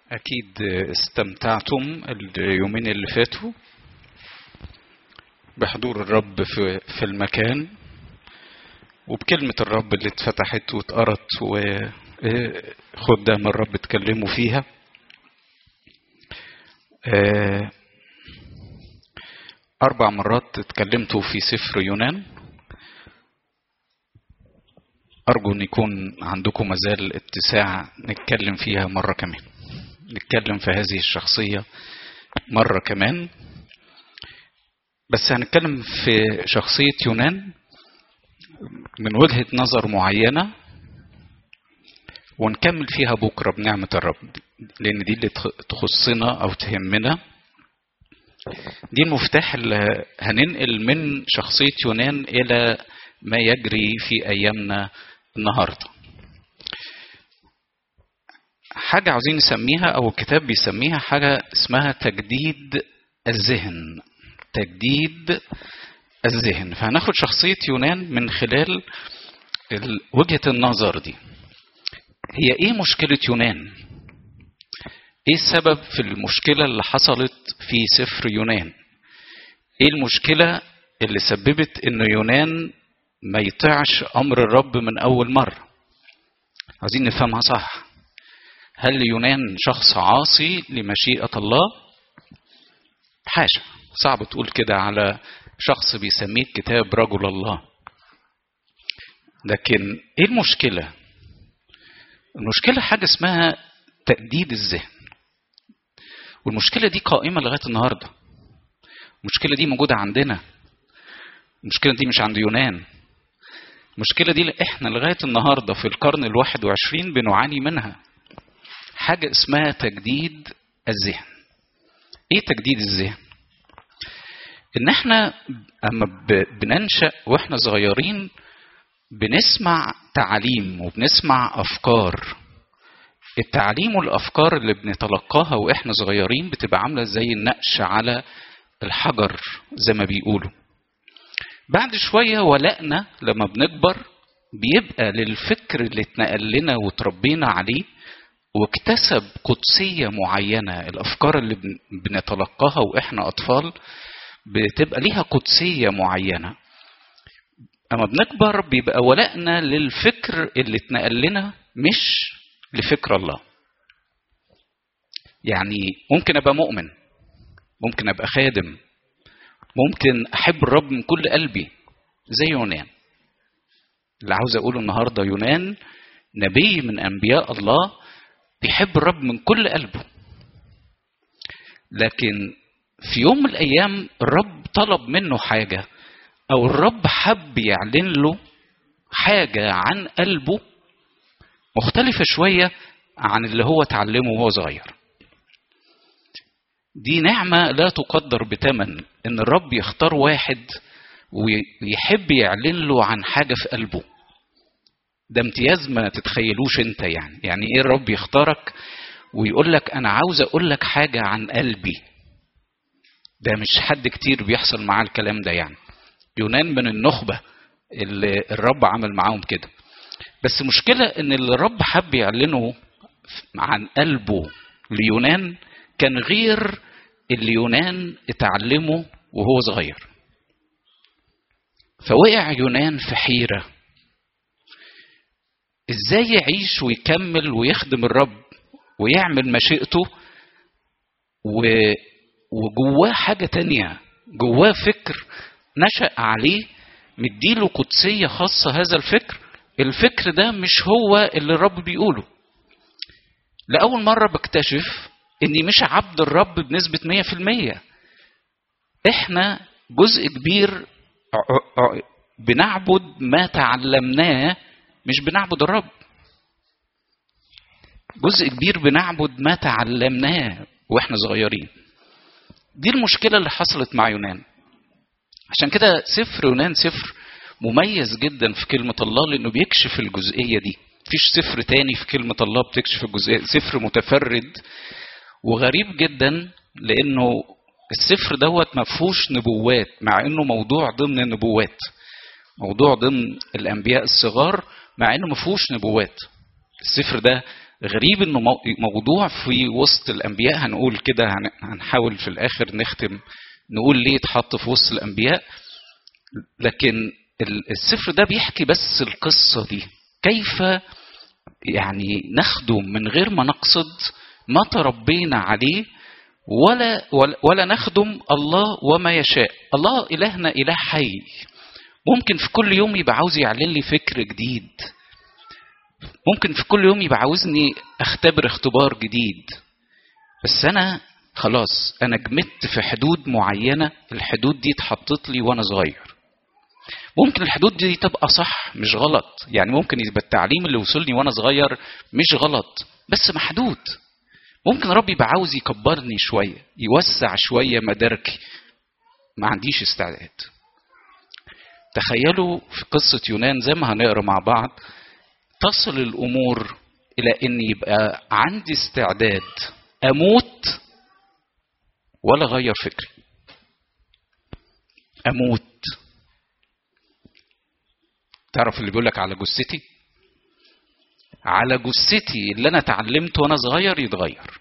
أكيد استمتعتم اليومين اللي فاتوا بحضور الرب في في المكان وبكلمة الرب اللي اتفتحت واتقرت وخدام الرب اتكلموا فيها أربع مرات اتكلمتوا في سفر يونان أرجو أن يكون عندكم مازال اتساع نتكلم فيها مرة كمان نتكلم في هذه الشخصية مرة كمان بس هنتكلم في شخصية يونان من وجهة نظر معينة ونكمل فيها بكرة بنعمة الرب لأن دي اللي تخصنا أو تهمنا دي المفتاح اللي هننقل من شخصية يونان إلى ما يجري في أيامنا النهارده. حاجة عاوزين نسميها أو الكتاب بيسميها حاجة اسمها تجديد الذهن. تجديد الذهن، فهناخد شخصية يونان من خلال وجهة النظر دي. هي إيه مشكلة يونان؟ إيه السبب في المشكلة اللي حصلت في سفر يونان؟ إيه المشكلة اللي سببت إن يونان ما يطيعش امر الرب من اول مره عايزين نفهمها صح هل يونان شخص عاصي لمشيئه الله حاشا صعب تقول كده على شخص بيسميه الكتاب رجل الله لكن ايه المشكله المشكله حاجه اسمها تجديد الذهن والمشكله دي قائمه لغايه النهارده المشكله دي موجوده عندنا المشكله دي مش عند يونان المشكلة دي احنا لغاية النهاردة في القرن الواحد وعشرين بنعاني منها حاجة اسمها تجديد الذهن ايه تجديد الذهن ان احنا اما بننشأ واحنا صغيرين بنسمع تعاليم وبنسمع افكار التعليم والافكار اللي بنتلقاها واحنا صغيرين بتبقى عامله زي النقش على الحجر زي ما بيقولوا بعد شوية ولقنا لما بنكبر بيبقى للفكر اللي اتنقل لنا وتربينا عليه واكتسب قدسية معينة الأفكار اللي بنتلقاها وإحنا أطفال بتبقى ليها قدسية معينة أما بنكبر بيبقى ولقنا للفكر اللي اتنقل لنا مش لفكر الله يعني ممكن أبقى مؤمن ممكن أبقى خادم ممكن احب الرب من كل قلبي زي يونان اللي عاوز اقوله النهارده يونان نبي من انبياء الله بيحب الرب من كل قلبه لكن في يوم من الايام الرب طلب منه حاجه او الرب حب يعلن له حاجه عن قلبه مختلفه شويه عن اللي هو اتعلمه وهو صغير دي نعمة لا تقدر بثمن إن الرب يختار واحد ويحب يعلن له عن حاجة في قلبه. ده امتياز ما تتخيلوش أنت يعني، يعني إيه الرب يختارك ويقول لك أنا عاوز أقول لك حاجة عن قلبي. ده مش حد كتير بيحصل معاه الكلام ده يعني. يونان من النخبة اللي الرب عمل معاهم كده. بس مشكلة إن اللي الرب حب يعلنه عن قلبه ليونان كان غير اللي يونان اتعلمه وهو صغير فوقع يونان في حيرة ازاي يعيش ويكمل ويخدم الرب ويعمل مشيئته و... وجواه حاجة تانية جواه فكر نشأ عليه مديله قدسية خاصة هذا الفكر الفكر ده مش هو اللي الرب بيقوله لأول مرة بكتشف اني مش عبد الرب بنسبة 100% احنا جزء كبير بنعبد ما تعلمناه مش بنعبد الرب جزء كبير بنعبد ما تعلمناه واحنا صغيرين دي المشكلة اللي حصلت مع يونان عشان كده سفر يونان سفر مميز جدا في كلمة الله لأنه بيكشف الجزئية دي مفيش سفر تاني في كلمة الله بتكشف الجزئية سفر متفرد وغريب جدا لانه السفر دوت ما فيهوش نبوات مع انه موضوع ضمن النبوات موضوع ضمن الانبياء الصغار مع انه ما فيهوش نبوات السفر ده غريب انه موضوع في وسط الانبياء هنقول كده هنحاول في الاخر نختم نقول ليه اتحط في وسط الانبياء لكن السفر ده بيحكي بس القصه دي كيف يعني نخدم من غير ما نقصد ما تربينا عليه ولا ولا, ولا نخدم الله وما يشاء الله الهنا اله حي ممكن في كل يوم يبقى عاوز يعلن لي فكر جديد ممكن في كل يوم يبقى عاوزني اختبر اختبار جديد بس انا خلاص انا جمدت في حدود معينه الحدود دي اتحطت لي وانا صغير ممكن الحدود دي تبقى صح مش غلط يعني ممكن يبقى التعليم اللي وصلني وانا صغير مش غلط بس محدود ممكن ربي يبقى عاوز يكبرني شويه يوسع شويه مداركي ما عنديش استعداد تخيلوا في قصة يونان زي ما هنقرا مع بعض تصل الأمور إلى إن يبقى عندي استعداد أموت ولا أغير فكري أموت تعرف اللي بيقول لك على جثتي على جثتي اللي انا اتعلمته وانا صغير يتغير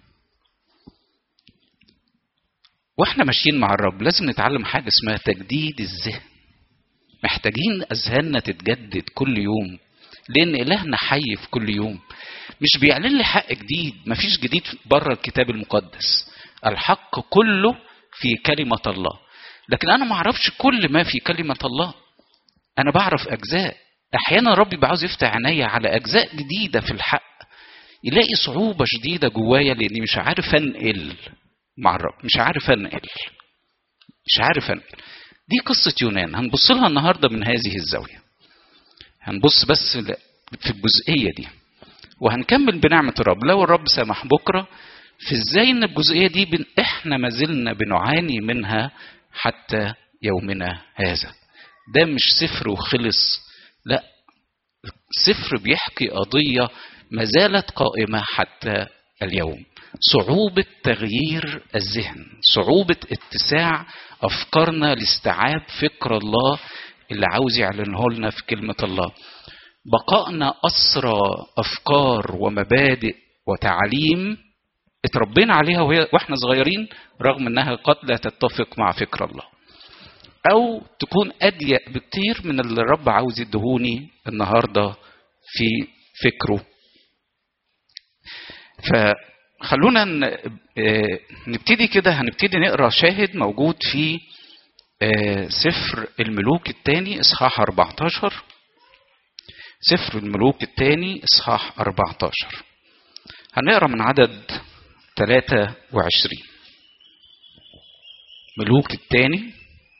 واحنا ماشيين مع الرب لازم نتعلم حاجه اسمها تجديد الذهن محتاجين اذهاننا تتجدد كل يوم لان الهنا حي في كل يوم مش بيعلن لي حق جديد مفيش جديد بره الكتاب المقدس الحق كله في كلمه الله لكن انا ما اعرفش كل ما في كلمه الله انا بعرف اجزاء احيانا ربي بيبقى عاوز يفتح عينيا على اجزاء جديده في الحق يلاقي صعوبه شديده جوايا لاني مش عارف انقل مع الرب مش عارف انقل مش عارف انقل دي قصه يونان هنبص لها النهارده من هذه الزاويه هنبص بس في الجزئيه دي وهنكمل بنعمه الرب لو الرب سمح بكره في ازاي ان الجزئيه دي بن احنا ما زلنا بنعاني منها حتى يومنا هذا ده مش سفر وخلص لا سفر بيحكي قضية ما زالت قائمة حتى اليوم صعوبة تغيير الذهن صعوبة اتساع أفكارنا لاستيعاب فكر الله اللي عاوز يعلنه لنا في كلمة الله بقائنا أسرى أفكار ومبادئ وتعاليم اتربينا عليها واحنا صغيرين رغم انها قد لا تتفق مع فكر الله او تكون اضيق بكتير من اللي الرب عاوز يدهوني النهارده في فكره فخلونا نبتدي كده هنبتدي نقرا شاهد موجود في سفر الملوك الثاني اصحاح 14 سفر الملوك الثاني اصحاح 14 هنقرا من عدد 23 ملوك الثاني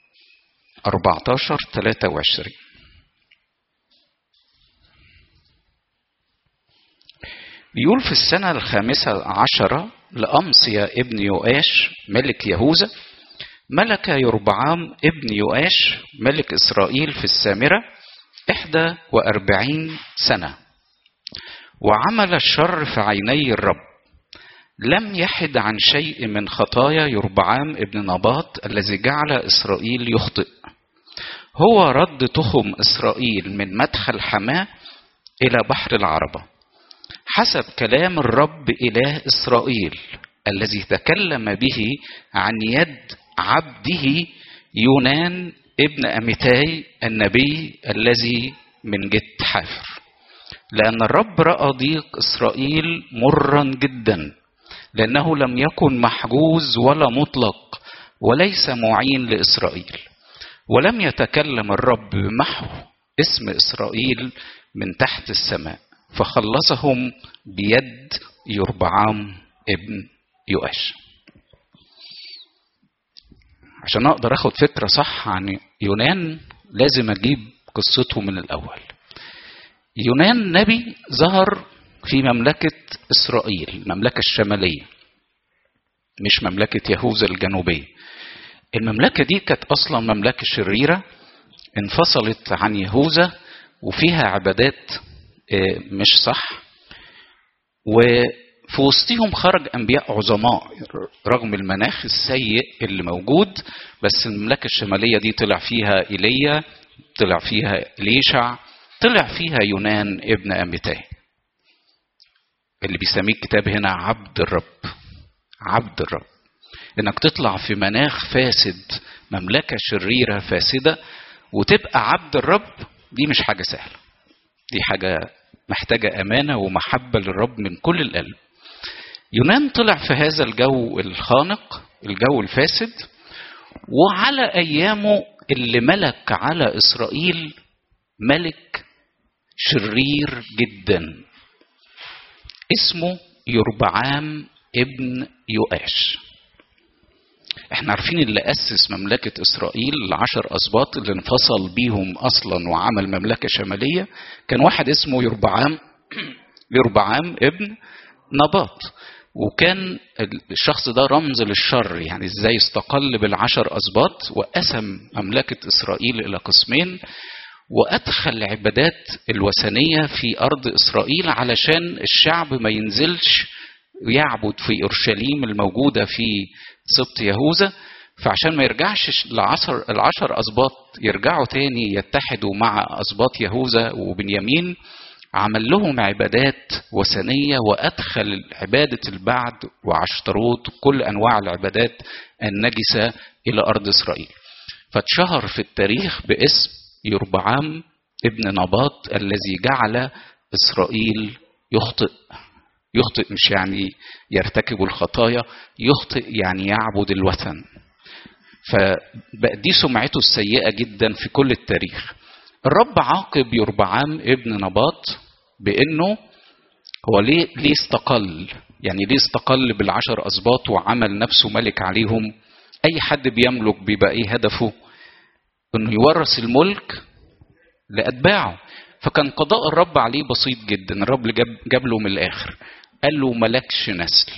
14 23 بيقول في السنة الخامسة عشرة لأمصيا ابن يؤاش ملك يهوذا ملك يربعام ابن يؤاش ملك إسرائيل في السامرة إحدى وأربعين سنة وعمل الشر في عيني الرب لم يحد عن شيء من خطايا يربعام ابن نباط الذي جعل إسرائيل يخطئ هو رد تخم إسرائيل من مدخل حماه إلى بحر العربة حسب كلام الرب إله إسرائيل الذي تكلم به عن يد عبده يونان ابن أميتاي النبي الذي من جد حافر لأن الرب رأى ضيق إسرائيل مرا جدا لأنه لم يكن محجوز ولا مطلق وليس معين لإسرائيل ولم يتكلم الرب بمحو اسم إسرائيل من تحت السماء فخلصهم بيد يربعام ابن يؤاش عشان اقدر اخد فكره صح عن يونان لازم اجيب قصته من الاول يونان نبي ظهر في مملكة إسرائيل المملكة الشمالية مش مملكة يهوذا الجنوبية المملكة دي كانت أصلا مملكة شريرة انفصلت عن يهوذا وفيها عبادات مش صح وفي وسطهم خرج أنبياء عظماء رغم المناخ السيء اللي موجود بس المملكة الشمالية دي طلع فيها إيليا طلع فيها إليشع طلع فيها يونان ابن أميتاي اللي بيسميه الكتاب هنا عبد الرب عبد الرب انك تطلع في مناخ فاسد مملكه شريره فاسده وتبقى عبد الرب دي مش حاجه سهله دي حاجه محتاجه امانه ومحبه للرب من كل القلب يونان طلع في هذا الجو الخانق الجو الفاسد وعلى ايامه اللي ملك على اسرائيل ملك شرير جدا اسمه يربعام ابن يؤاش احنا عارفين اللي اسس مملكه اسرائيل العشر اسباط اللي انفصل بيهم اصلا وعمل مملكه شماليه كان واحد اسمه يربعام يربعام ابن نباط وكان الشخص ده رمز للشر يعني ازاي استقل بالعشر اسباط وقسم مملكه اسرائيل الى قسمين وادخل العبادات الوثنيه في ارض اسرائيل علشان الشعب ما ينزلش يعبد في اورشليم الموجوده في سبط يهوذا فعشان ما يرجعش العشر العشر اسباط يرجعوا تاني يتحدوا مع اسباط يهوذا وبنيامين عمل لهم عبادات وثنيه وادخل عباده البعد وعشتروت كل انواع العبادات النجسه الى ارض اسرائيل فاتشهر في التاريخ باسم يربعام ابن نباط الذي جعل اسرائيل يخطئ يخطئ مش يعني يرتكب الخطايا يخطئ يعني يعبد الوثن فبقى دي سمعته السيئة جدا في كل التاريخ الرب عاقب يربعام ابن نباط بانه هو ليه ليه استقل يعني ليه استقل بالعشر اسباط وعمل نفسه ملك عليهم اي حد بيملك بيبقى ايه هدفه انه يورث الملك لاتباعه فكان قضاء الرب عليه بسيط جدا الرب جاب, جاب له من الاخر قال له ملكش نسل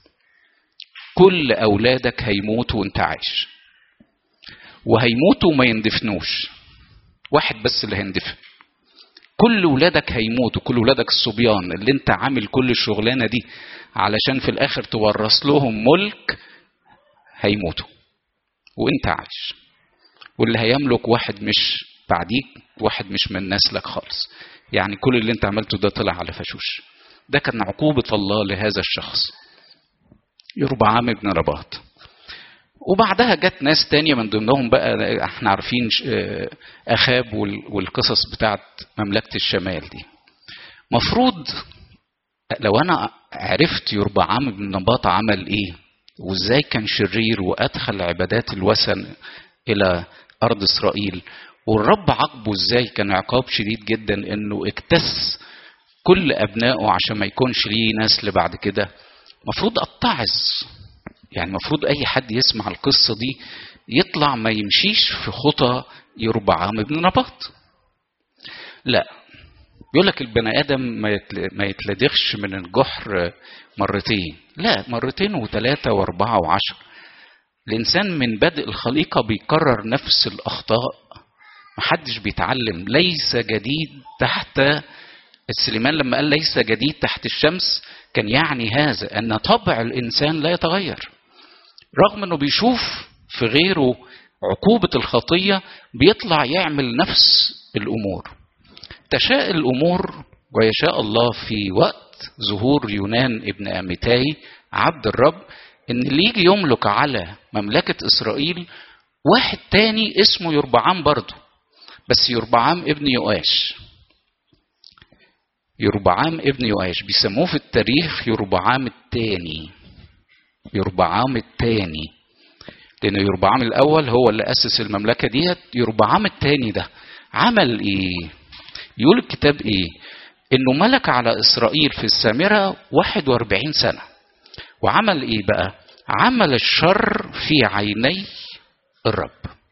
كل اولادك هيموتوا وانت عايش وهيموتوا وما يندفنوش واحد بس اللي هيندفن كل ولادك هيموتوا كل ولادك الصبيان اللي انت عامل كل الشغلانه دي علشان في الاخر تورث لهم ملك هيموتوا وانت عايش واللي هيملك واحد مش بعديك واحد مش من نسلك خالص يعني كل اللي انت عملته ده طلع على فشوش ده كان عقوبة الله لهذا الشخص يربعام ابن رباط وبعدها جت ناس تانية من ضمنهم بقى احنا عارفين اخاب والقصص بتاعت مملكة الشمال دي مفروض لو انا عرفت يربعام بن نباط عمل ايه وازاي كان شرير وادخل عبادات الوثن الى ارض اسرائيل والرب عاقبه ازاي كان عقاب شديد جدا انه اكتس كل ابنائه عشان ما يكونش ليه نسل بعد كده مفروض اتعظ يعني المفروض اي حد يسمع القصه دي يطلع ما يمشيش في خطى يربعام ابن نباط لا بيقول لك البني ادم ما يتلدغش من الجحر مرتين لا مرتين وثلاثه واربعه وعشر الانسان من بدء الخليقه بيكرر نفس الاخطاء محدش بيتعلم ليس جديد تحت السليمان لما قال ليس جديد تحت الشمس كان يعني هذا ان طبع الانسان لا يتغير رغم انه بيشوف في غيره عقوبه الخطيه بيطلع يعمل نفس الامور تشاء الامور ويشاء الله في وقت ظهور يونان ابن اميتاي عبد الرب ان اللي يجي يملك على مملكه اسرائيل واحد تاني اسمه يربعام برضه بس يربعام ابن يؤاش يربعام ابن يؤاش بيسموه في التاريخ يربعام الثاني يربعام الثاني لأن يربعام الأول هو اللي أسس المملكة ديت يربعام الثاني ده عمل إيه؟ يقول الكتاب إيه؟ إنه ملك على إسرائيل في السامرة 41 سنة وعمل إيه بقى؟ عمل الشر في عيني الرب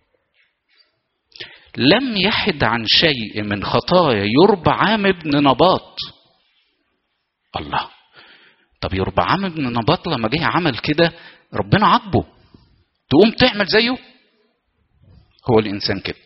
لم يحد عن شيء من خطايا يربعام ابن نباط الله طب يربعام ابن نباط لما جه عمل كده ربنا عاقبه تقوم تعمل زيه هو الانسان كده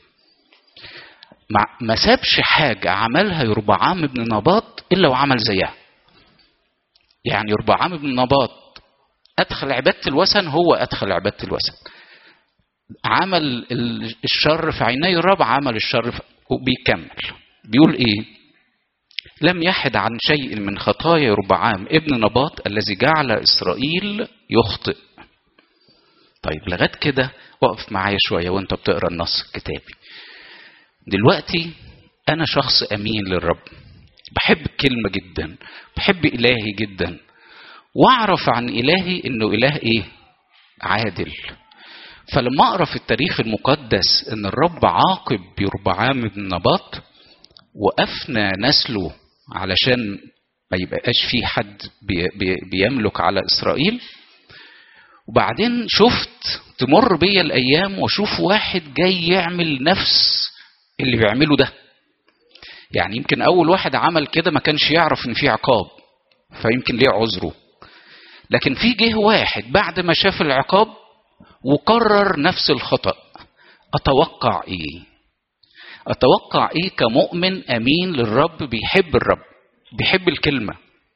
ما سابش حاجة عملها يربعام ابن نباط إلا وعمل زيها يعني يربعام ابن نباط أدخل عبادة الوثن هو أدخل عبادة الوثن عمل الشر في عيني الرب عمل الشر في وبيكمل بيقول ايه لم يحد عن شيء من خطايا ربعام ابن نباط الذي جعل إسرائيل يخطئ طيب لغايه كده وقف معايا شويه وانت بتقرا النص الكتابي دلوقتي انا شخص امين للرب بحب الكلمه جدا بحب الهي جدا واعرف عن الهي انه اله ايه عادل فلما اقرا في التاريخ المقدس ان الرب عاقب يربعام بن نباط وافنى نسله علشان ما يبقاش في حد بي بي بيملك على اسرائيل وبعدين شفت تمر بيا الايام واشوف واحد جاي يعمل نفس اللي بيعمله ده يعني يمكن اول واحد عمل كده ما كانش يعرف ان في عقاب فيمكن ليه عذره لكن في جه واحد بعد ما شاف العقاب وكرر نفس الخطأ اتوقع ايه اتوقع ايه كمؤمن امين للرب بيحب الرب بيحب الكلمه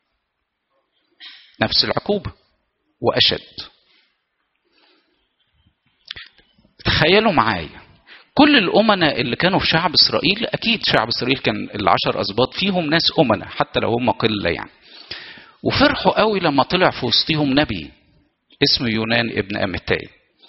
نفس العقوبه واشد تخيلوا معايا كل الأمناء اللي كانوا في شعب إسرائيل أكيد شعب إسرائيل كان العشر أسباط فيهم ناس أمناء حتى لو هم قلة يعني وفرحوا قوي لما طلع في وسطهم نبي اسمه يونان ابن أمتاي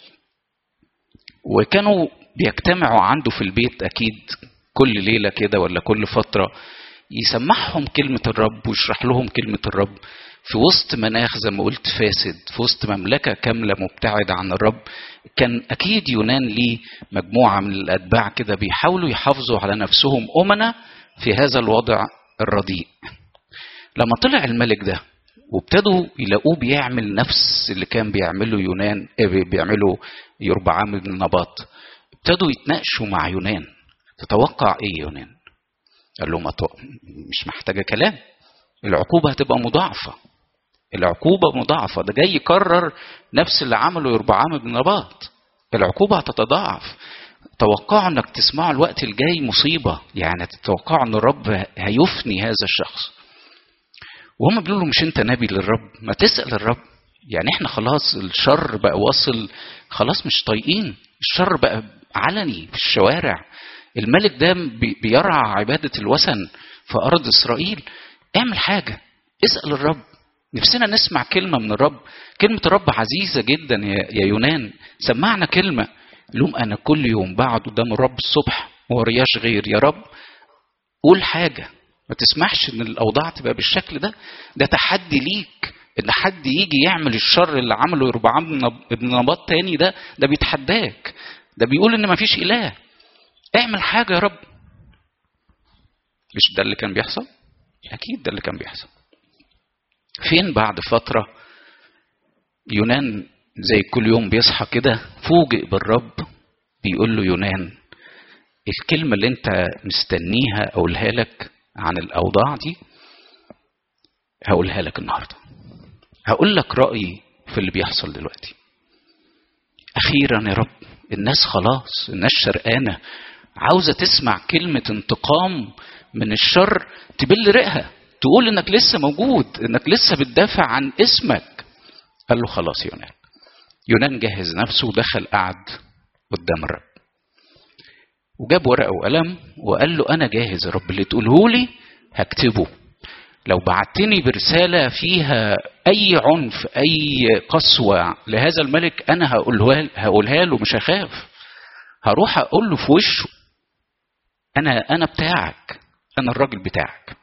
وكانوا بيجتمعوا عنده في البيت أكيد كل ليلة كده ولا كل فترة يسمعهم كلمة الرب ويشرح لهم كلمة الرب في وسط مناخ زي ما قلت فاسد في وسط مملكة كاملة مبتعدة عن الرب كان أكيد يونان ليه مجموعة من الأتباع كده بيحاولوا يحافظوا على نفسهم أمنا في هذا الوضع الرديء لما طلع الملك ده وابتدوا يلاقوه بيعمل نفس اللي كان بيعمله يونان بيعمله يربعام بن نباط ابتدوا يتناقشوا مع يونان تتوقع ايه يونان قال لهم مش محتاجه كلام العقوبه هتبقى مضاعفه العقوبة مضاعفة ده جاي يكرر نفس اللي عمله يربعام بن نباط العقوبة هتتضاعف توقعوا انك تسمعوا الوقت الجاي مصيبة يعني تتوقعوا ان الرب هيفني هذا الشخص وهم بيقولوا له مش انت نبي للرب ما تسأل الرب يعني احنا خلاص الشر بقى واصل خلاص مش طايقين الشر بقى علني في الشوارع الملك ده بيرعى عبادة الوثن في أرض إسرائيل اعمل حاجة اسأل الرب نفسنا نسمع كلمة من الرب كلمة الرب عزيزة جدا يا يونان سمعنا كلمة لهم أنا كل يوم بقعد قدام الرب الصبح ورياش غير يا رب قول حاجة ما تسمحش ان الاوضاع تبقى بالشكل ده ده تحدي ليك ان حد يجي يعمل الشر اللي عمله يربعام ابن نباط تاني ده ده بيتحداك ده بيقول ان ما فيش اله اعمل حاجة يا رب مش ده اللي كان بيحصل اكيد ده اللي كان بيحصل فين بعد فترة يونان زي كل يوم بيصحى كده فوجئ بالرب بيقول له يونان الكلمة اللي انت مستنيها اقولها لك عن الاوضاع دي هقولها لك النهاردة هقول لك رأيي في اللي بيحصل دلوقتي اخيرا يا رب الناس خلاص الناس شرقانة عاوزة تسمع كلمة انتقام من الشر تبل رقها تقول انك لسه موجود انك لسه بتدافع عن اسمك قال له خلاص يونان يونان جهز نفسه ودخل قعد قدام الرب وجاب ورقه وقلم وقال له انا جاهز يا رب اللي تقوله لي هكتبه لو بعتني برسالة فيها أي عنف أي قسوة لهذا الملك أنا هقولها, هقولها له مش هخاف هروح أقول له في وشه أنا أنا بتاعك أنا الراجل بتاعك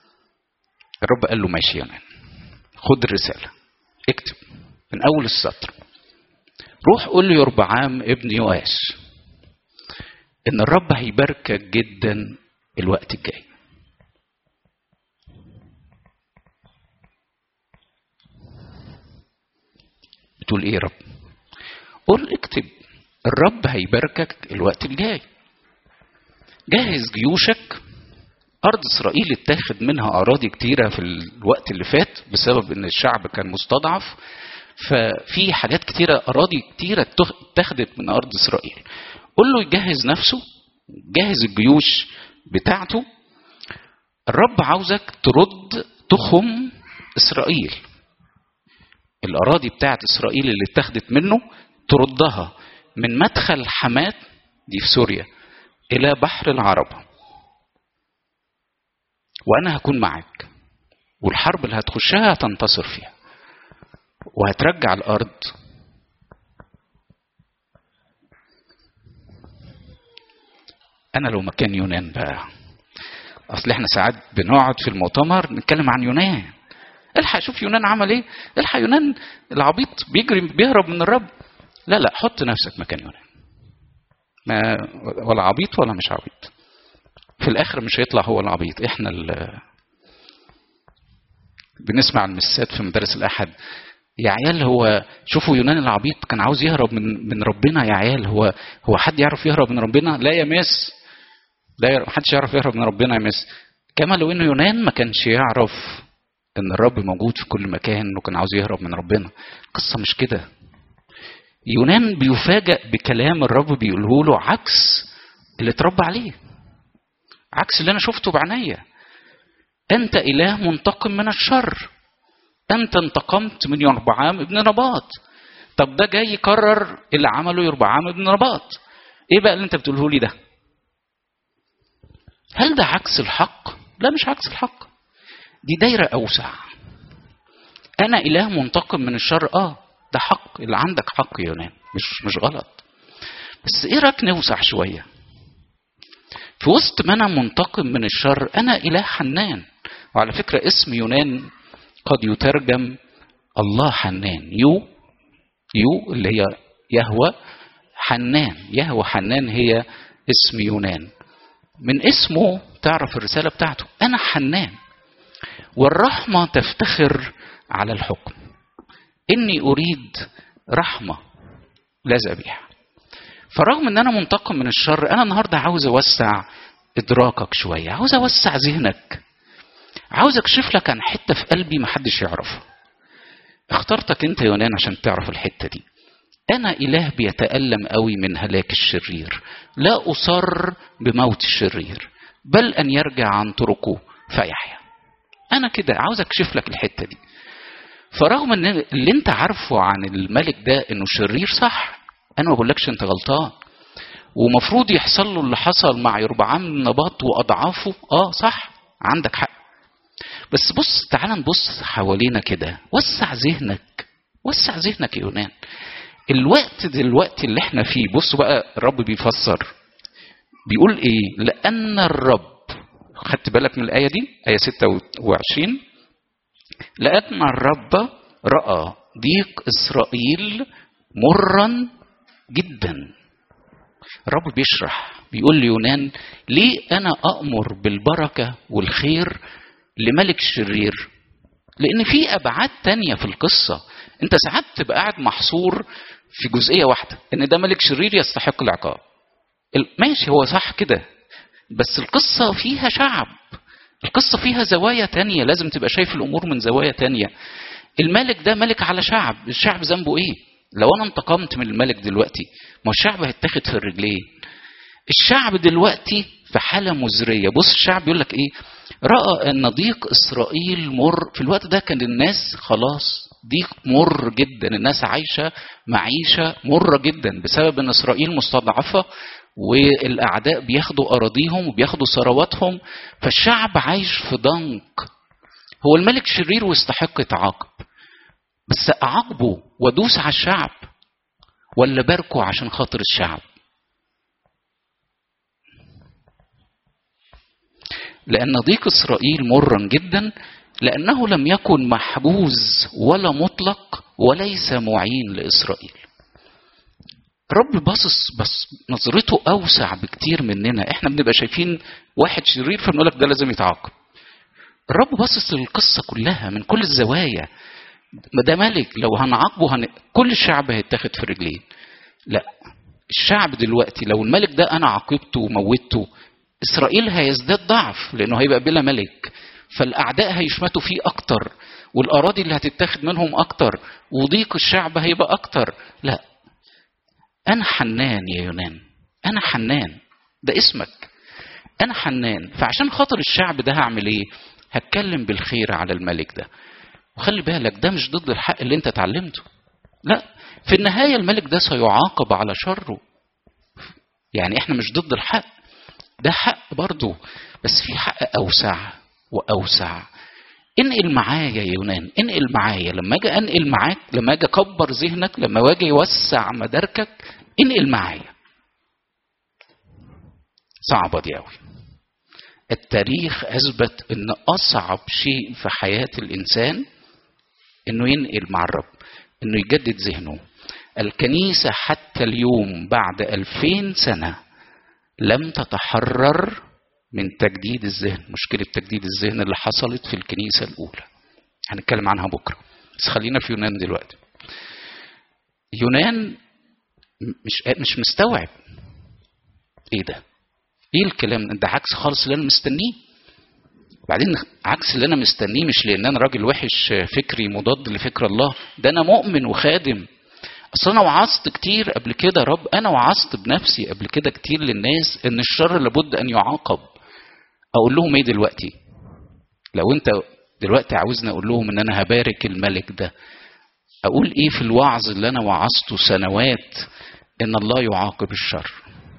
الرب قال له ماشي يا مان خد الرسالة اكتب من أول السطر روح قول له يربعام ابن يواش إن الرب هيباركك جدا الوقت الجاي بتقول ايه يا رب قول اكتب الرب هيباركك الوقت الجاي جهز جيوشك أرض إسرائيل اتاخد منها أراضي كتيرة في الوقت اللي فات بسبب إن الشعب كان مستضعف ففي حاجات كتيرة أراضي كتيرة اتاخدت من أرض إسرائيل قول له يجهز نفسه جهز الجيوش بتاعته الرب عاوزك ترد تخم إسرائيل الأراضي بتاعت إسرائيل اللي اتاخدت منه تردها من مدخل حمات دي في سوريا إلى بحر العرب وانا هكون معاك والحرب اللي هتخشها هتنتصر فيها وهترجع الارض انا لو مكان يونان بقى اصل احنا ساعات بنقعد في المؤتمر نتكلم عن يونان الحق شوف يونان عمل ايه الحق يونان العبيط بيجري بيهرب من الرب لا لا حط نفسك مكان يونان ما ولا عبيط ولا مش عبيط في الاخر مش هيطلع هو العبيط احنا اللي بنسمع المسات في مدارس الاحد يا عيال هو شوفوا يونان العبيط كان عاوز يهرب من من ربنا يا عيال هو هو حد يعرف يهرب من ربنا لا يا مس لا محدش يعرف يهرب من ربنا يا مس كما لو انه يونان ما كانش يعرف ان الرب موجود في كل مكان وكان عاوز يهرب من ربنا القصه مش كده يونان بيفاجأ بكلام الرب بيقوله له عكس اللي اتربى عليه عكس اللي انا شفته بعينيا انت اله منتقم من الشر انت انتقمت من يربعام ابن نباط طب ده جاي يكرر اللي عمله يربعام ابن نباط ايه بقى اللي انت بتقوله لي ده هل ده عكس الحق لا مش عكس الحق دي دايره اوسع انا اله منتقم من الشر اه ده حق اللي عندك حق يا يونان مش مش غلط بس ايه رايك نوسع شويه في وسط ما انا منتقم من الشر انا اله حنان وعلى فكره اسم يونان قد يترجم الله حنان يو يو اللي هي يهوى حنان يهوى حنان هي اسم يونان من اسمه تعرف الرسالة بتاعته أنا حنان والرحمة تفتخر على الحكم إني أريد رحمة لا ذبيحة فرغم إن أنا منتقم من الشر أنا النهاردة عاوز أوسع إدراكك شوية عاوز أوسع ذهنك عاوز أكشف لك عن حتة في قلبي محدش يعرفها اخترتك أنت يونان عشان تعرف الحتة دي أنا إله بيتألم قوي من هلاك الشرير لا أصر بموت الشرير بل أن يرجع عن طرقه فيحيا أنا كده عاوز أكشف لك الحتة دي فرغم ان اللي انت عارفه عن الملك ده انه شرير صح انا ما بقولكش انت غلطان ومفروض يحصل له اللي حصل مع يربعام النباط واضعافه اه صح عندك حق بس بص تعال نبص حوالينا كده وسع ذهنك وسع ذهنك يا يونان الوقت دلوقتي اللي احنا فيه بصوا بقى الرب بيفسر بيقول ايه لان الرب خدت بالك من الايه دي ايه 26 لان الرب راى ضيق اسرائيل مرا جدا الرب بيشرح بيقول ليونان ليه انا امر بالبركه والخير لملك شرير لان في ابعاد تانية في القصه انت ساعات تبقى قاعد محصور في جزئيه واحده ان ده ملك شرير يستحق العقاب ماشي هو صح كده بس القصه فيها شعب القصه فيها زوايا تانية لازم تبقى شايف الامور من زوايا تانية الملك ده ملك على شعب الشعب ذنبه ايه لو انا انتقمت من الملك دلوقتي ما الشعب هيتاخد في الرجلين الشعب دلوقتي في حالة مزرية بص الشعب يقول لك ايه رأى ان ضيق اسرائيل مر في الوقت ده كان الناس خلاص ضيق مر جدا الناس عايشة معيشة مرة جدا بسبب ان اسرائيل مستضعفة والاعداء بياخدوا اراضيهم وبياخدوا ثرواتهم فالشعب عايش في ضنك هو الملك شرير ويستحق يتعاقب بس اعاقبه وادوس على الشعب ولا باركه عشان خاطر الشعب لأن ضيق إسرائيل مرا جدا لأنه لم يكن محجوز ولا مطلق وليس معين لإسرائيل رب باصص بس نظرته أوسع بكتير مننا احنا بنبقى شايفين واحد شرير فبنقول لك ده لازم يتعاقب الرب باصص للقصة كلها من كل الزوايا ده ملك لو هنعاقبه هن... كل الشعب هيتاخد في رجلين لا الشعب دلوقتي لو الملك ده انا عاقبته وموتته اسرائيل هيزداد ضعف لانه هيبقى بلا ملك فالاعداء هيشمتوا فيه اكتر والاراضي اللي هتتاخد منهم اكتر وضيق الشعب هيبقى اكتر لا انا حنان يا يونان انا حنان ده اسمك انا حنان فعشان خاطر الشعب ده هعمل ايه هتكلم بالخير على الملك ده وخلي بالك ده مش ضد الحق اللي انت اتعلمته لا في النهايه الملك ده سيعاقب على شره يعني احنا مش ضد الحق ده حق برضه بس في حق اوسع واوسع انقل معايا يا يونان انقل معايا لما اجي انقل معاك لما اجي اكبر ذهنك لما اجي اوسع مداركك انقل معايا صعبه دي قوي التاريخ اثبت ان اصعب شيء في حياه الانسان انه ينقل مع الرب انه يجدد ذهنه الكنيسه حتى اليوم بعد ألفين سنه لم تتحرر من تجديد الذهن مشكله تجديد الذهن اللي حصلت في الكنيسه الاولى هنتكلم عنها بكره بس خلينا في يونان دلوقتي يونان مش مش مستوعب ايه ده ايه الكلام ده عكس خالص اللي انا مستنيه بعدين عكس اللي انا مستنيه مش لان انا راجل وحش فكري مضاد لفكر الله ده انا مؤمن وخادم اصل انا وعظت كتير قبل كده رب انا وعظت بنفسي قبل كده كتير للناس ان الشر لابد ان يعاقب اقول لهم ايه دلوقتي لو انت دلوقتي عاوزني اقول لهم ان انا هبارك الملك ده اقول ايه في الوعظ اللي انا وعظته سنوات ان الله يعاقب الشر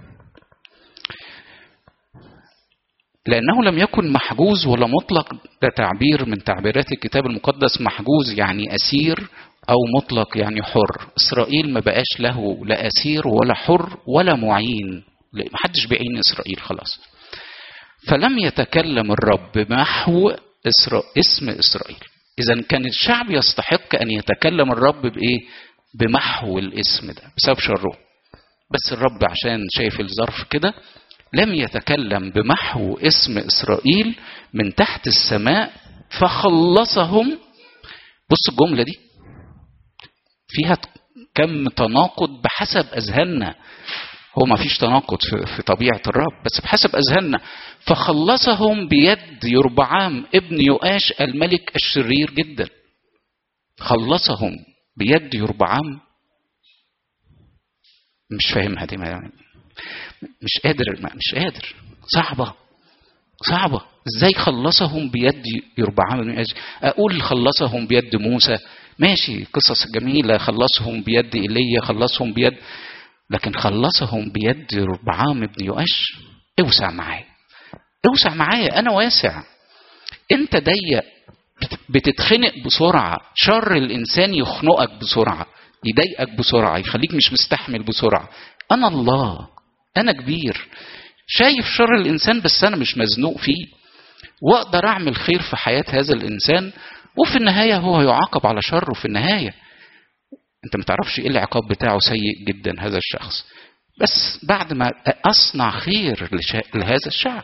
لأنه لم يكن محجوز ولا مطلق ده تعبير من تعبيرات الكتاب المقدس محجوز يعني أسير أو مطلق يعني حر إسرائيل ما بقاش له لا أسير ولا حر ولا معين ما حدش بيعين إسرائيل خلاص فلم يتكلم الرب بمحو إسرا... اسم إسرائيل إذا كان الشعب يستحق أن يتكلم الرب بإيه بمحو الاسم ده بسبب شره بس الرب عشان شايف الظرف كده لم يتكلم بمحو اسم اسرائيل من تحت السماء فخلصهم بص الجمله دي فيها كم تناقض بحسب اذهاننا هو ما فيش تناقض في, في طبيعه الرب بس بحسب اذهاننا فخلصهم بيد يربعام ابن يؤاش الملك الشرير جدا خلصهم بيد يربعام مش فاهمها دي مش قادر مش قادر صعبة صعبة ازاي خلصهم بيد يربعام بن اقول خلصهم بيد موسى ماشي قصص جميلة خلصهم بيد ايليا خلصهم بيد لكن خلصهم بيد يربعام بن يؤش اوسع معايا اوسع معايا انا واسع انت ضيق بتتخنق بسرعة شر الانسان يخنقك بسرعة يضايقك بسرعة يخليك مش مستحمل بسرعة انا الله انا كبير شايف شر الانسان بس انا مش مزنوق فيه واقدر اعمل خير في حياه هذا الانسان وفي النهايه هو يعاقب على شره في النهايه انت ما تعرفش ايه العقاب بتاعه سيء جدا هذا الشخص بس بعد ما اصنع خير لهذا الشعب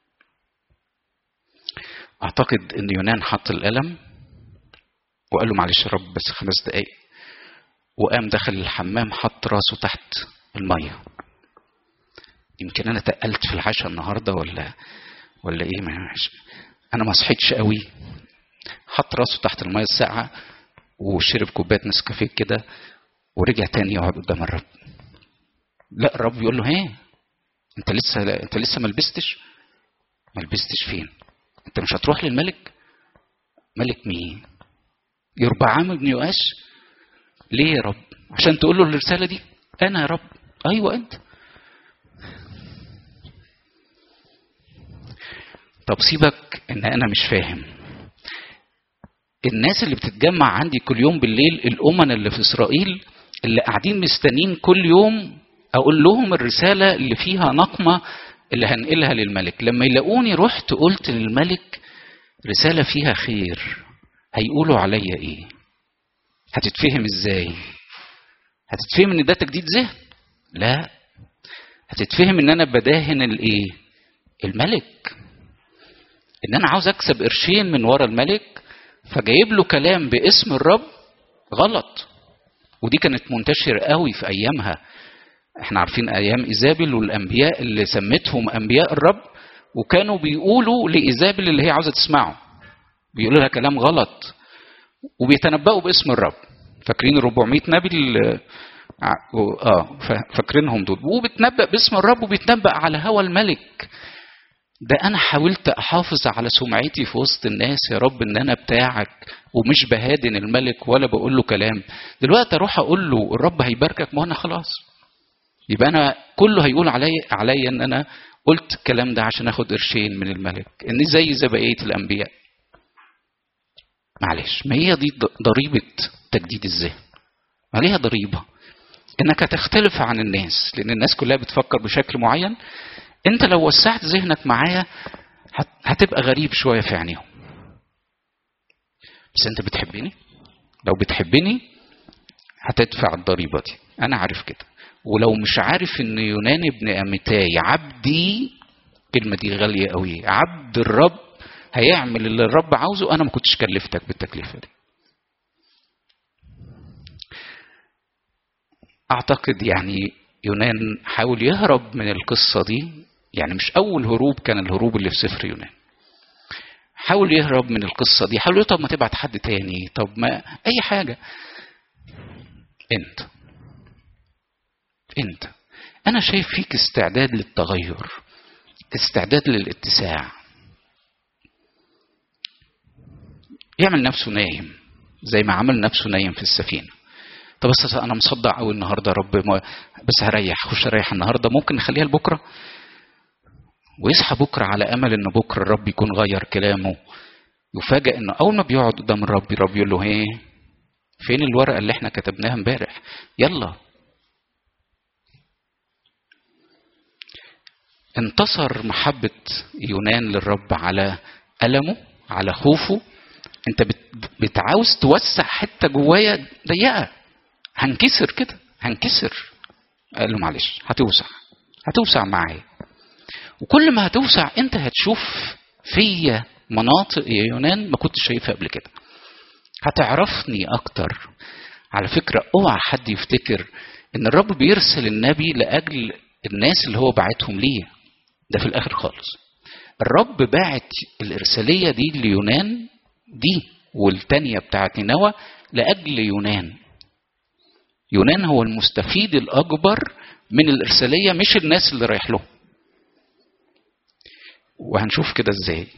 اعتقد ان يونان حط القلم وقال له معلش يا رب بس خمس دقايق وقام دخل الحمام حط راسه تحت الميه يمكن انا تقلت في العشاء النهارده ولا ولا ايه ما انا ما صحيتش قوي حط راسه تحت الميه الساقعه وشرب كوبايه نسكافيه كده ورجع تاني يقعد قدام الرب لا الرب يقول له هي انت لسه انت لسه ما لبستش ما لبستش فين انت مش هتروح للملك ملك مين يربعام بن يؤاش ليه يا رب عشان تقول له الرساله دي انا يا رب ايوه انت طب سيبك ان انا مش فاهم الناس اللي بتتجمع عندي كل يوم بالليل الامنا اللي في اسرائيل اللي قاعدين مستنين كل يوم اقول لهم الرساله اللي فيها نقمه اللي هنقلها للملك لما يلاقوني رحت قلت للملك رساله فيها خير هيقولوا عليا ايه هتتفهم ازاي هتتفهم ان ده تجديد ذهن لا هتتفهم ان انا بداهن الايه الملك ان انا عاوز اكسب قرشين من ورا الملك فجايب له كلام باسم الرب غلط ودي كانت منتشرة قوي في ايامها احنا عارفين ايام ايزابل والانبياء اللي سمتهم انبياء الرب وكانوا بيقولوا لايزابل اللي هي عاوزه تسمعه بيقولوا لها كلام غلط وبيتنبأوا باسم الرب فاكرين ال 400 نبي اللي اه فاكرينهم دول وبتنبأ باسم الرب وبيتنبأ على هوى الملك ده انا حاولت احافظ على سمعتي في وسط الناس يا رب ان انا بتاعك ومش بهادن الملك ولا بقول له كلام دلوقتي اروح اقول له الرب هيباركك ما انا خلاص يبقى انا كله هيقول علي عليا ان انا قلت الكلام ده عشان اخد قرشين من الملك اني زي زي بقيه الانبياء معلش ما هي دي ضريبه تجديد الذهن عليها ضريبه انك هتختلف عن الناس لان الناس كلها بتفكر بشكل معين انت لو وسعت ذهنك معايا هتبقى غريب شويه في عينيهم بس انت بتحبني لو بتحبني هتدفع الضريبه دي انا عارف كده ولو مش عارف ان يونان ابن امتاي عبدي الكلمه دي غاليه قوي عبد الرب هيعمل اللي الرب عاوزه انا ما كنتش كلفتك بالتكلفه دي اعتقد يعني يونان حاول يهرب من القصه دي يعني مش اول هروب كان الهروب اللي في سفر يونان حاول يهرب من القصه دي حاول طب ما تبعت حد تاني طب ما اي حاجه انت انت انا شايف فيك استعداد للتغير استعداد للاتساع يعمل نفسه نايم زي ما عمل نفسه نايم في السفينه طب بس انا مصدع قوي النهارده يا رب ما بس هريح خش اريح النهارده ممكن نخليها لبكره ويصحى بكره على امل ان بكره الرب يكون غير كلامه يفاجئ انه اول ما بيقعد قدام الرب الرب يقول له ايه فين الورقه اللي احنا كتبناها امبارح يلا انتصر محبة يونان للرب على ألمه على خوفه انت بتعاوز توسع حتة جوايا ضيقة هنكسر كده هنكسر قال له معلش هتوسع هتوسع معايا وكل ما هتوسع انت هتشوف فيا مناطق يا يونان ما كنتش شايفها قبل كده هتعرفني اكتر على فكرة اوعى حد يفتكر ان الرب بيرسل النبي لاجل الناس اللي هو بعتهم ليه ده في الاخر خالص الرب باعت الارساليه دي ليونان دي والتانية بتاعت نينوى لاجل يونان يونان هو المستفيد الاكبر من الارساليه مش الناس اللي رايح له وهنشوف كده ازاي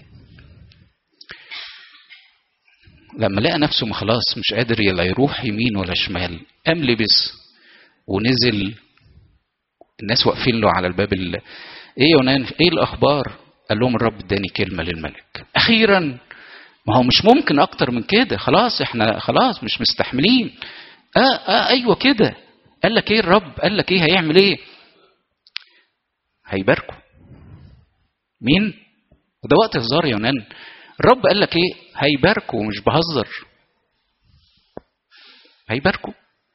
لما لقى نفسه ما خلاص مش قادر لا يروح يمين ولا شمال قام لبس ونزل الناس واقفين له على الباب اللي ايه يونان ايه الاخبار قال لهم الرب اداني كلمه للملك اخيرا ما هو مش ممكن اكتر من كده خلاص احنا خلاص مش مستحملين اه اه ايوه كده قال لك ايه الرب قال لك ايه هيعمل ايه هيباركوا مين وده وقت هزار يا يونان الرب قال لك ايه هيباركوا مش بهزر هيباركوا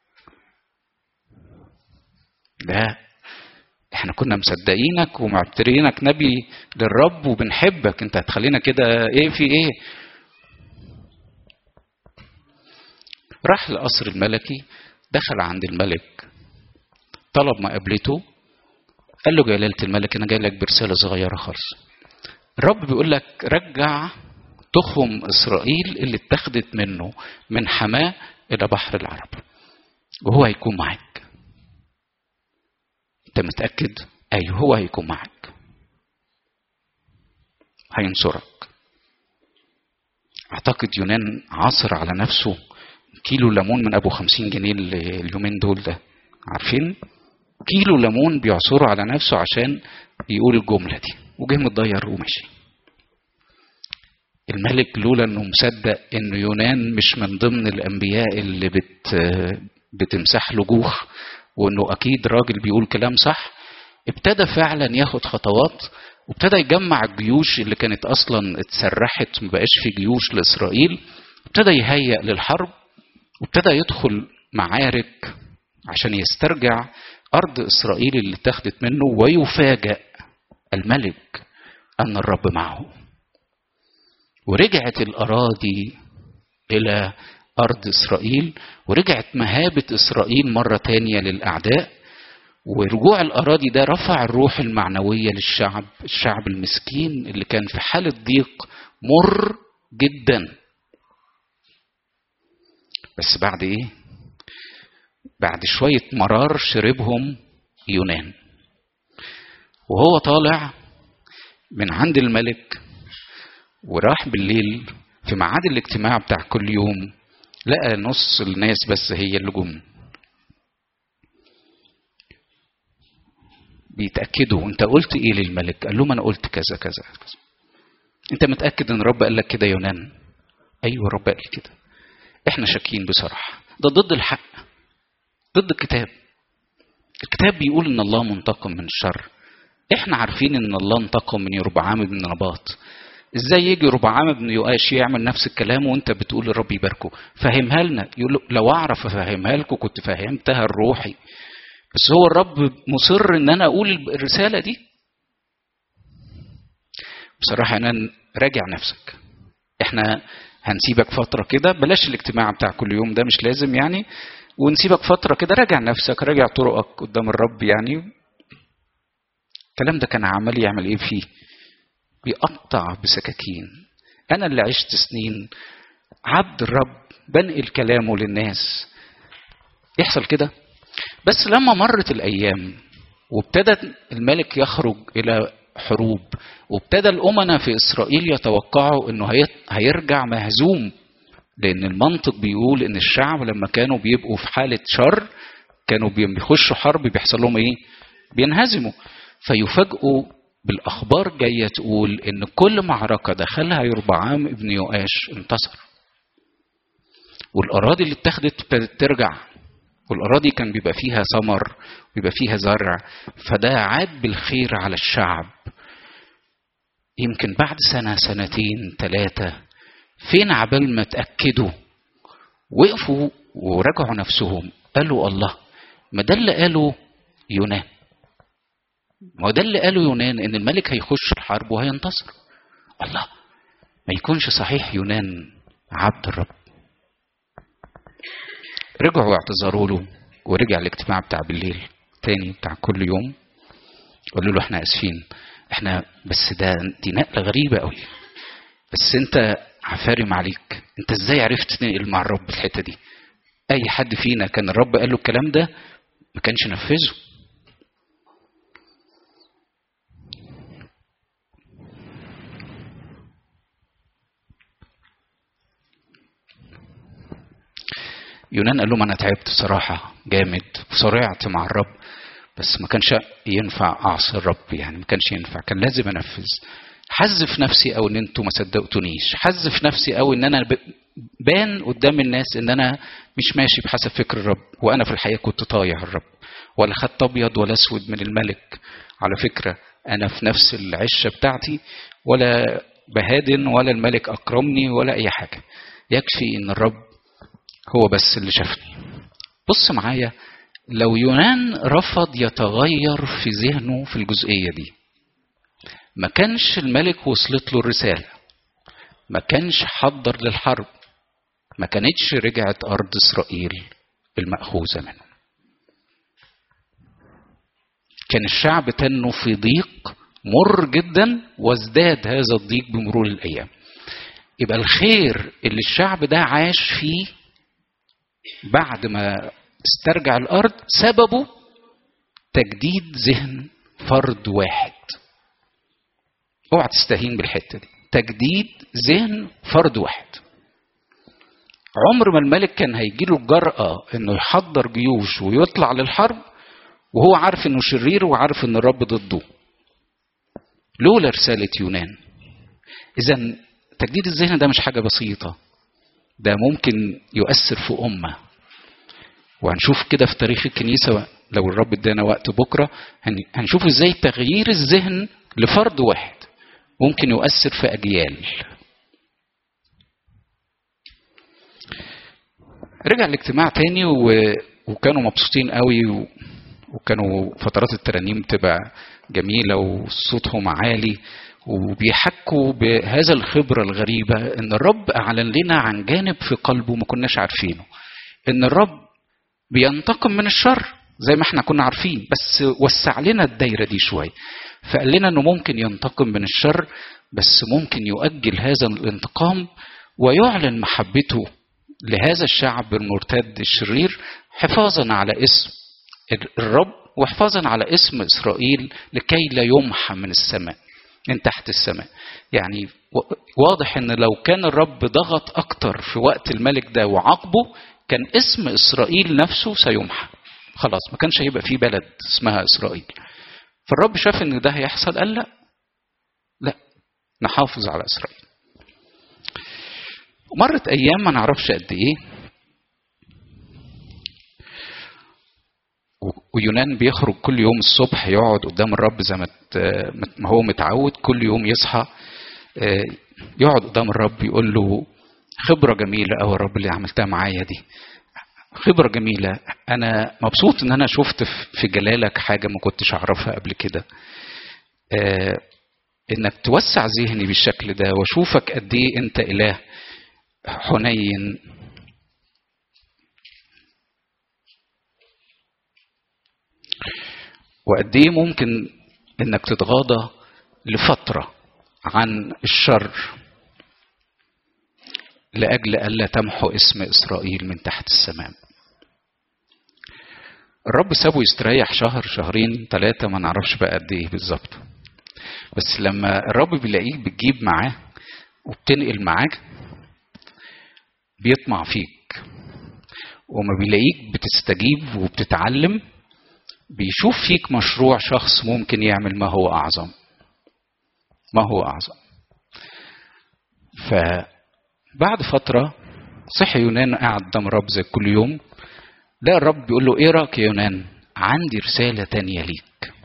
لا احنا كنا مصدقينك ومعترينك نبي للرب وبنحبك انت هتخلينا كده ايه في ايه راح القصر الملكي دخل عند الملك طلب مقابلته قال له جلالة الملك انا جاي لك برسالة صغيرة خالص الرب بيقول لك رجع تخم اسرائيل اللي اتخذت منه من حماه الى بحر العرب وهو هيكون معاك انت متاكد ايوه هو هيكون معاك هينصرك اعتقد يونان عاصر على نفسه كيلو ليمون من ابو خمسين جنيه اليومين دول ده عارفين كيلو ليمون بيعصره على نفسه عشان يقول الجمله دي وجه متضير ومشي الملك لولا انه مصدق ان يونان مش من ضمن الانبياء اللي بت بتمسح له جوخ وانه اكيد راجل بيقول كلام صح ابتدى فعلا ياخد خطوات وابتدى يجمع الجيوش اللي كانت اصلا اتسرحت مبقاش في جيوش لاسرائيل ابتدى يهيأ للحرب وابتدى يدخل معارك عشان يسترجع ارض اسرائيل اللي اتخذت منه ويفاجأ الملك ان الرب معه ورجعت الاراضي الى ارض اسرائيل ورجعت مهابه اسرائيل مره تانيه للاعداء ورجوع الاراضي ده رفع الروح المعنويه للشعب الشعب المسكين اللي كان في حاله ضيق مر جدا بس بعد ايه بعد شويه مرار شربهم يونان وهو طالع من عند الملك وراح بالليل في ميعاد الاجتماع بتاع كل يوم لقى نص الناس بس هي اللي جم بيتاكدوا انت قلت ايه للملك قال لهم انا قلت كذا كذا كذا انت متاكد ان رب قال لك كده يا يونان ايوه رب قال كده احنا شاكين بصراحه ده ضد الحق ضد الكتاب الكتاب بيقول ان الله منتقم من الشر احنا عارفين ان الله انتقم من يربعام بن نباط ازاي يجي ربعام بن يؤاش يعمل نفس الكلام وانت بتقول الرب يباركه فهمها لنا يقول له لو اعرف افهمها لكم كنت فهمتها الروحي بس هو الرب مصر ان انا اقول الرساله دي بصراحه انا راجع نفسك احنا هنسيبك فتره كده بلاش الاجتماع بتاع كل يوم ده مش لازم يعني ونسيبك فتره كده راجع نفسك راجع طرقك قدام الرب يعني الكلام ده كان عمال يعمل ايه فيه بيقطع بسكاكين انا اللي عشت سنين عبد الرب بنقل كلامه للناس يحصل كده بس لما مرت الايام وابتدى الملك يخرج الى حروب وابتدى الامناء في اسرائيل يتوقعوا انه هيرجع مهزوم لان المنطق بيقول ان الشعب لما كانوا بيبقوا في حاله شر كانوا بيخشوا حرب بيحصل لهم ايه بينهزموا فيفاجئوا بالاخبار جايه تقول ان كل معركه دخلها يربعام ابن يؤاش انتصر والاراضي اللي اتخذت ابتدت ترجع والاراضي كان بيبقى فيها ثمر ويبقى فيها زرع فده عاد بالخير على الشعب يمكن بعد سنه سنتين ثلاثه فين عبال ما تاكدوا وقفوا ورجعوا نفسهم قالوا الله ما ده اللي قاله يونان ما هو ده اللي قاله يونان ان الملك هيخش الحرب وهينتصر الله ما يكونش صحيح يونان عبد الرب رجعوا واعتذروا له ورجع الاجتماع بتاع بالليل تاني بتاع كل يوم قالوا له احنا اسفين احنا بس ده دي نقله غريبه قوي بس انت عفارم عليك انت ازاي عرفت تنقل مع الرب الحته دي اي حد فينا كان الرب قال له الكلام ده ما كانش نفذه يونان قال لهم انا تعبت صراحة جامد وصرعت مع الرب بس ما كانش ينفع اعصي الرب يعني ما كانش ينفع كان لازم انفذ حذف نفسي او ان انتوا ما صدقتونيش حذف نفسي او ان انا بان قدام الناس ان انا مش ماشي بحسب فكر الرب وانا في الحقيقه كنت طايع الرب ولا خدت ابيض ولا اسود من الملك على فكره انا في نفس العشه بتاعتي ولا بهادن ولا الملك اكرمني ولا اي حاجه يكفي ان الرب هو بس اللي شافني بص معايا لو يونان رفض يتغير في ذهنه في الجزئيه دي ما كانش الملك وصلت له الرساله ما كانش حضر للحرب ما كانتش رجعت ارض اسرائيل الماخوذه منه كان الشعب تنه في ضيق مر جدا وازداد هذا الضيق بمرور الايام يبقى الخير اللي الشعب ده عاش فيه بعد ما استرجع الارض سببه تجديد ذهن فرد واحد اوعى تستهين بالحته دي تجديد ذهن فرد واحد عمر ما الملك كان هيجي له الجرأة انه يحضر جيوش ويطلع للحرب وهو عارف انه شرير وعارف ان الرب ضده لولا رسالة يونان اذا تجديد الذهن ده مش حاجة بسيطة ده ممكن يؤثر في أمة وهنشوف كده في تاريخ الكنيسة لو الرب ادانا وقت بكرة هنشوف ازاي تغيير الذهن لفرد واحد ممكن يؤثر في أجيال رجع الاجتماع تاني و... وكانوا مبسوطين قوي و... وكانوا فترات الترانيم تبقى جميلة وصوتهم عالي وبيحكوا بهذا الخبرة الغريبة ان الرب اعلن لنا عن جانب في قلبه ما كناش عارفينه ان الرب بينتقم من الشر زي ما احنا كنا عارفين بس وسع لنا الدايرة دي شوية فقال لنا انه ممكن ينتقم من الشر بس ممكن يؤجل هذا الانتقام ويعلن محبته لهذا الشعب المرتد الشرير حفاظا على اسم الرب وحفاظا على اسم اسرائيل لكي لا يمحى من السماء من تحت السماء يعني واضح ان لو كان الرب ضغط اكتر في وقت الملك ده وعاقبه كان اسم اسرائيل نفسه سيمحى خلاص ما كانش هيبقى في بلد اسمها اسرائيل فالرب شاف ان ده هيحصل قال لا لا نحافظ على اسرائيل ومرت ايام ما نعرفش قد ايه ويونان بيخرج كل يوم الصبح يقعد قدام الرب زي ما هو متعود كل يوم يصحى يقعد قدام الرب يقول له خبرة جميلة أوي الرب اللي عملتها معايا دي خبرة جميلة أنا مبسوط إن أنا شفت في جلالك حاجة ما كنتش أعرفها قبل كده إنك توسع ذهني بالشكل ده وأشوفك قد إيه أنت إله حنين وقد ايه ممكن انك تتغاضى لفتره عن الشر لاجل الا تمحو اسم اسرائيل من تحت السماء الرب سابه يستريح شهر شهرين ثلاثة ما نعرفش بقى قد ايه بالظبط بس لما الرب بيلاقيك بتجيب معاه وبتنقل معاك بيطمع فيك وما بيلاقيك بتستجيب وبتتعلم بيشوف فيك مشروع شخص ممكن يعمل ما هو أعظم ما هو أعظم فبعد فترة صحي يونان قاعد قدام الرب زي كل يوم لا الرب بيقول له ايه رأيك يا يونان عندي رسالة تانية ليك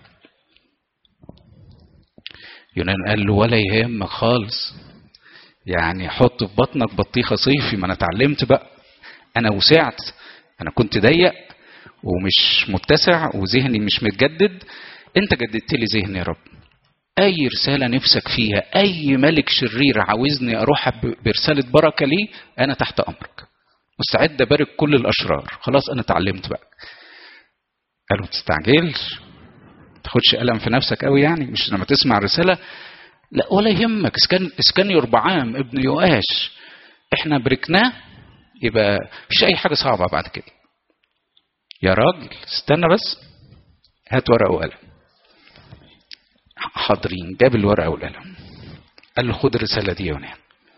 يونان قال له ولا يهمك خالص يعني حط في بطنك بطيخة صيفي ما انا اتعلمت بقى انا وسعت انا كنت ضيق ومش متسع وذهني مش متجدد انت جددت لي ذهني يا رب اي رساله نفسك فيها اي ملك شرير عاوزني اروح برساله بركه ليه انا تحت امرك مستعد ابارك كل الاشرار خلاص انا اتعلمت بقى قالوا ما تستعجلش تاخدش قلم في نفسك قوي يعني مش لما تسمع الرساله لا ولا يهمك اسكان اسكان يربعام ابن يؤاش احنا بركناه يبقى مفيش اي حاجه صعبه بعد كده يا راجل استنى بس هات ورقه وقلم حاضرين جاب الورقه والقلم قال له خد الرساله دي يا يونان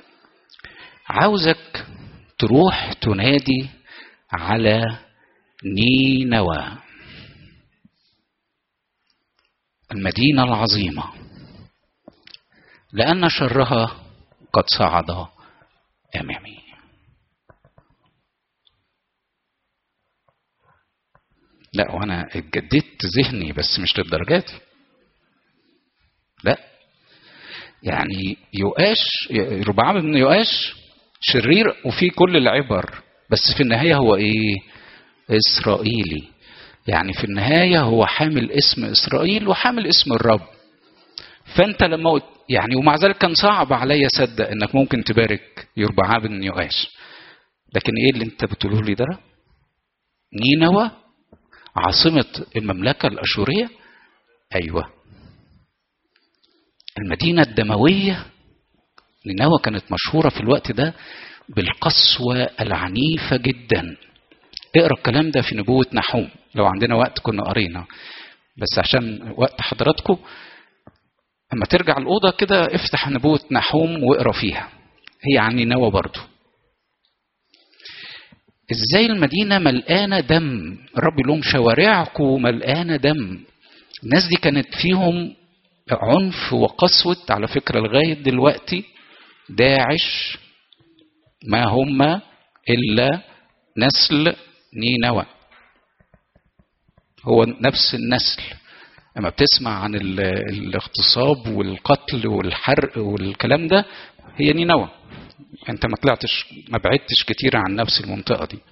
عاوزك تروح تنادي على نينوى المدينه العظيمه لان شرها قد صعد امامي لا وانا اتجددت ذهني بس مش للدرجات دي لا يعني يؤاش ربعام بن يؤاش شرير وفيه كل العبر بس في النهايه هو ايه اسرائيلي يعني في النهايه هو حامل اسم اسرائيل وحامل اسم الرب فانت لما قلت يعني ومع ذلك كان صعب عليا اصدق انك ممكن تبارك يربعام بن يؤاش لكن ايه اللي انت بتقوله لي ده نينوى عاصمة المملكة الأشورية أيوة المدينة الدموية نينوى كانت مشهورة في الوقت ده بالقسوة العنيفة جدا اقرا الكلام ده في نبوة نحوم لو عندنا وقت كنا قرينا بس عشان وقت حضراتكم اما ترجع الأوضة كده افتح نبوة نحوم واقرا فيها هي عن نينوى برضو ازاي المدينه ملقانه دم الرب يقول لهم شوارعكم ملقانه دم الناس دي كانت فيهم عنف وقسوه على فكره لغايه دلوقتي داعش ما هم الا نسل نينوى هو نفس النسل اما بتسمع عن الاغتصاب والقتل والحرق والكلام ده هي نينوى انت ما طلعتش ما بعدتش كتير عن نفس المنطقه دي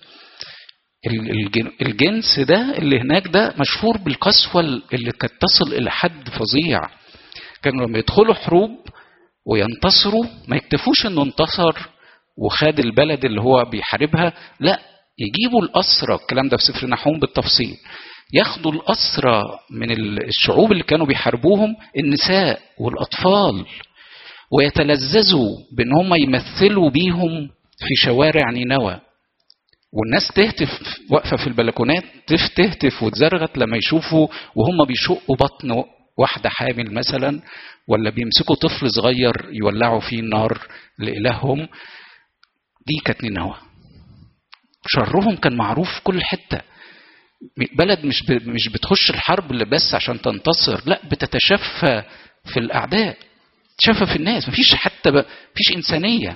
الجنس ده اللي هناك ده مشهور بالقسوه اللي كانت تصل الى حد فظيع كانوا لما يدخلوا حروب وينتصروا ما يكتفوش انه انتصر وخد البلد اللي هو بيحاربها لا يجيبوا الأسرى الكلام ده في سفر نحوم بالتفصيل ياخدوا الأسرى من الشعوب اللي كانوا بيحاربوهم النساء والأطفال ويتلذذوا بان هم يمثلوا بيهم في شوارع نينوى والناس تهتف واقفه في البلكونات تهتف وتزرغت لما يشوفوا وهم بيشقوا بطن واحده حامل مثلا ولا بيمسكوا طفل صغير يولعوا فيه النار لالههم دي كانت نينوى شرهم كان معروف في كل حته بلد مش مش بتخش الحرب اللي بس عشان تنتصر لا بتتشفى في الاعداء تشفى في الناس مفيش حتى مفيش انسانيه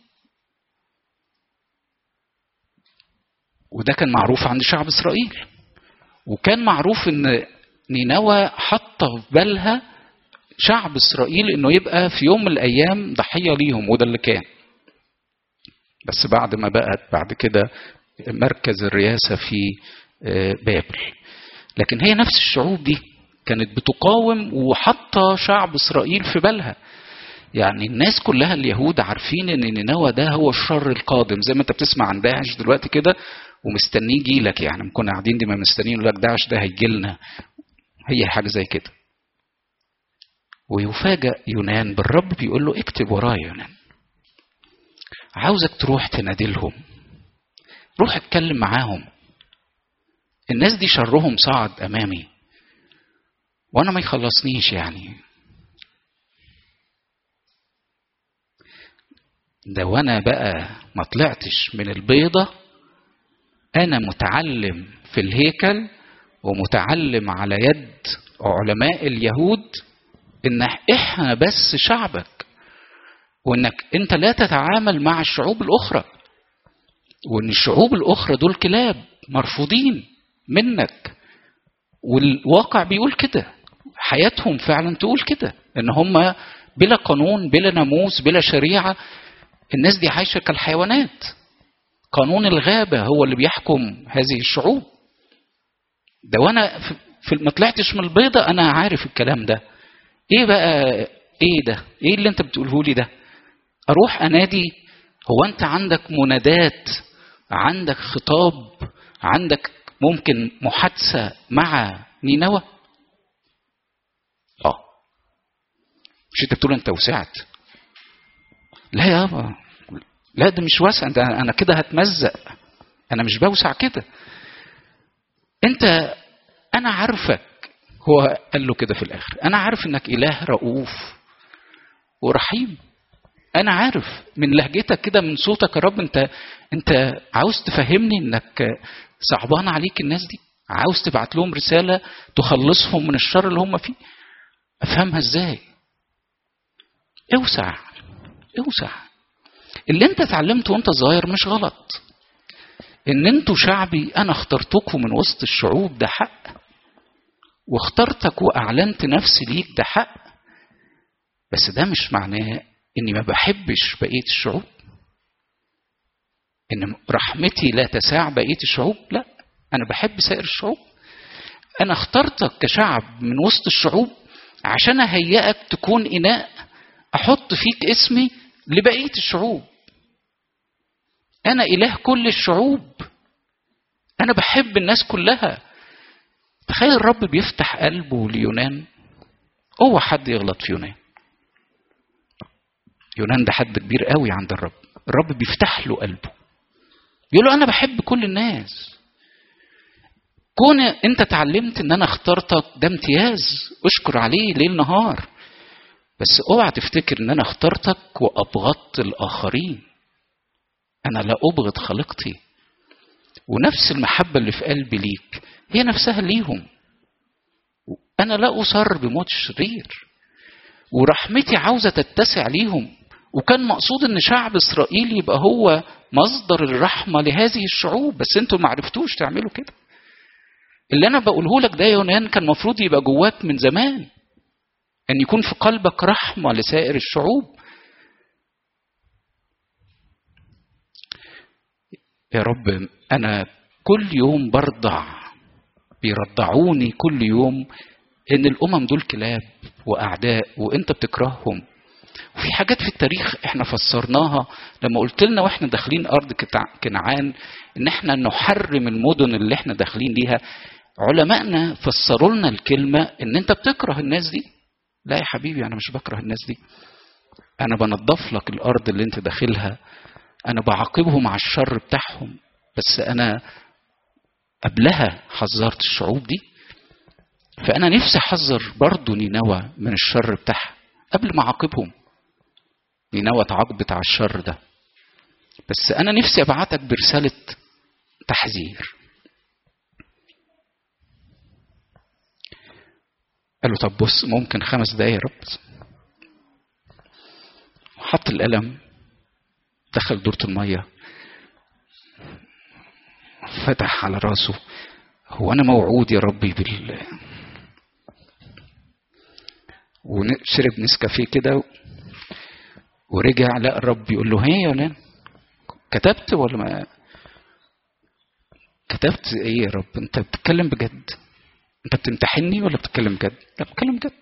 وده كان معروف عند شعب اسرائيل وكان معروف ان نينوى حاطه في بالها شعب اسرائيل انه يبقى في يوم من الايام ضحيه ليهم وده اللي كان بس بعد ما بقت بعد كده مركز الرئاسه في بابل لكن هي نفس الشعوب دي كانت بتقاوم وحاطه شعب اسرائيل في بالها يعني الناس كلها اليهود عارفين ان نينوى ده هو الشر القادم زي ما انت بتسمع عن داعش دلوقتي كده ومستنيه يجي لك يعني كنا قاعدين دي ما مستنيين لك داعش ده هيجي لنا هي حاجه زي كده ويفاجأ يونان بالرب بيقول له اكتب ورايا يونان عاوزك تروح تنادلهم روح اتكلم معاهم الناس دي شرهم صعد امامي وانا ما يخلصنيش يعني ده وانا بقى ما طلعتش من البيضة انا متعلم في الهيكل ومتعلم على يد علماء اليهود ان احنا بس شعبك وانك انت لا تتعامل مع الشعوب الاخرى وان الشعوب الاخرى دول كلاب مرفوضين منك والواقع بيقول كده حياتهم فعلا تقول كده ان هم بلا قانون بلا ناموس بلا شريعه الناس دي عايشه كالحيوانات قانون الغابه هو اللي بيحكم هذه الشعوب ده وانا في ما طلعتش من البيضه انا عارف الكلام ده ايه بقى ايه ده ايه اللي انت بتقوله لي ده اروح انادي هو انت عندك منادات عندك خطاب عندك ممكن محادثه مع نينوى اه مش انت بتقول انت وسعت لا يابا لا ده مش واسع ده انا كده هتمزق انا مش بوسع كده انت انا عارفك هو قال له كده في الاخر انا عارف انك اله رؤوف ورحيم انا عارف من لهجتك كده من صوتك يا رب انت انت عاوز تفهمني انك صعبان عليك الناس دي عاوز تبعت لهم رساله تخلصهم من الشر اللي هم فيه افهمها ازاي اوسع اوسع اللي انت اتعلمته وانت صغير مش غلط ان انتوا شعبي انا اخترتكم من وسط الشعوب ده حق واخترتك واعلنت نفسي ليك ده حق بس ده مش معناه اني ما بحبش بقيه الشعوب ان رحمتي لا تساع بقيه الشعوب لا انا بحب سائر الشعوب انا اخترتك كشعب من وسط الشعوب عشان اهيئك تكون اناء احط فيك اسمي لبقيه الشعوب انا اله كل الشعوب انا بحب الناس كلها تخيل الرب بيفتح قلبه ليونان هو حد يغلط في يونان يونان ده حد كبير قوي عند الرب الرب بيفتح له قلبه يقول له انا بحب كل الناس كون انت اتعلمت ان انا اخترتك ده امتياز اشكر عليه ليل نهار بس اوعى تفتكر ان انا اخترتك وابغضت الاخرين انا لا ابغض خليقتي ونفس المحبه اللي في قلبي ليك هي نفسها ليهم انا لا اصر بموت الشرير ورحمتي عاوزه تتسع ليهم وكان مقصود ان شعب اسرائيل يبقى هو مصدر الرحمه لهذه الشعوب بس انتوا ما عرفتوش تعملوا كده اللي انا بقوله لك ده يا يونان كان المفروض يبقى جواك من زمان ان يكون في قلبك رحمه لسائر الشعوب يا رب انا كل يوم برضع بيرضعوني كل يوم ان الامم دول كلاب واعداء وانت بتكرههم وفي حاجات في التاريخ احنا فسرناها لما قلت لنا واحنا داخلين ارض كنعان ان احنا نحرم المدن اللي احنا داخلين ليها علمائنا فسروا لنا الكلمه ان انت بتكره الناس دي لا يا حبيبي انا مش بكره الناس دي انا بنضف لك الارض اللي انت داخلها انا بعاقبهم على الشر بتاعهم بس انا قبلها حذرت الشعوب دي فانا نفسي احذر برضه نينوى من الشر بتاعها قبل ما اعاقبهم نينوى اتعاقبت على الشر ده بس انا نفسي ابعتك برساله تحذير قال له طب بص ممكن خمس دقايق يا رب حط القلم دخل دورة المية فتح على راسه هو أنا موعود يا ربي بال وشرب نسكافيه كده ورجع لقى الرب يقول له هي يا لان كتبت ولا ما كتبت ايه يا رب انت بتتكلم بجد انت بتمتحني ولا بتتكلم بجد لا بتتكلم بجد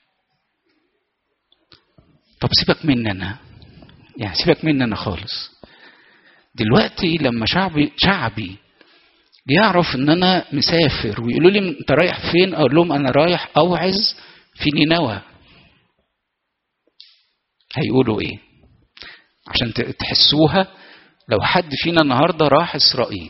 طب سيبك مني انا يعني سيبك مني انا خالص دلوقتي لما شعبي شعبي بيعرف ان انا مسافر ويقولوا لي انت رايح فين اقول لهم انا رايح اوعظ في نينوى هيقولوا ايه عشان تحسوها لو حد فينا النهارده راح اسرائيل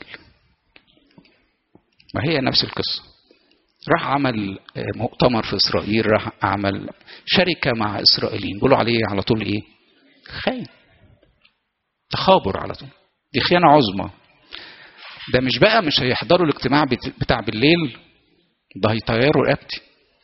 ما هي نفس القصه راح عمل مؤتمر في اسرائيل راح عمل شركه مع اسرائيليين بيقولوا عليه على طول ايه خاين تخابر على طول دي خيانه عظمى ده مش بقى مش هيحضروا الاجتماع بتاع بالليل ده هيطيروا رقبتي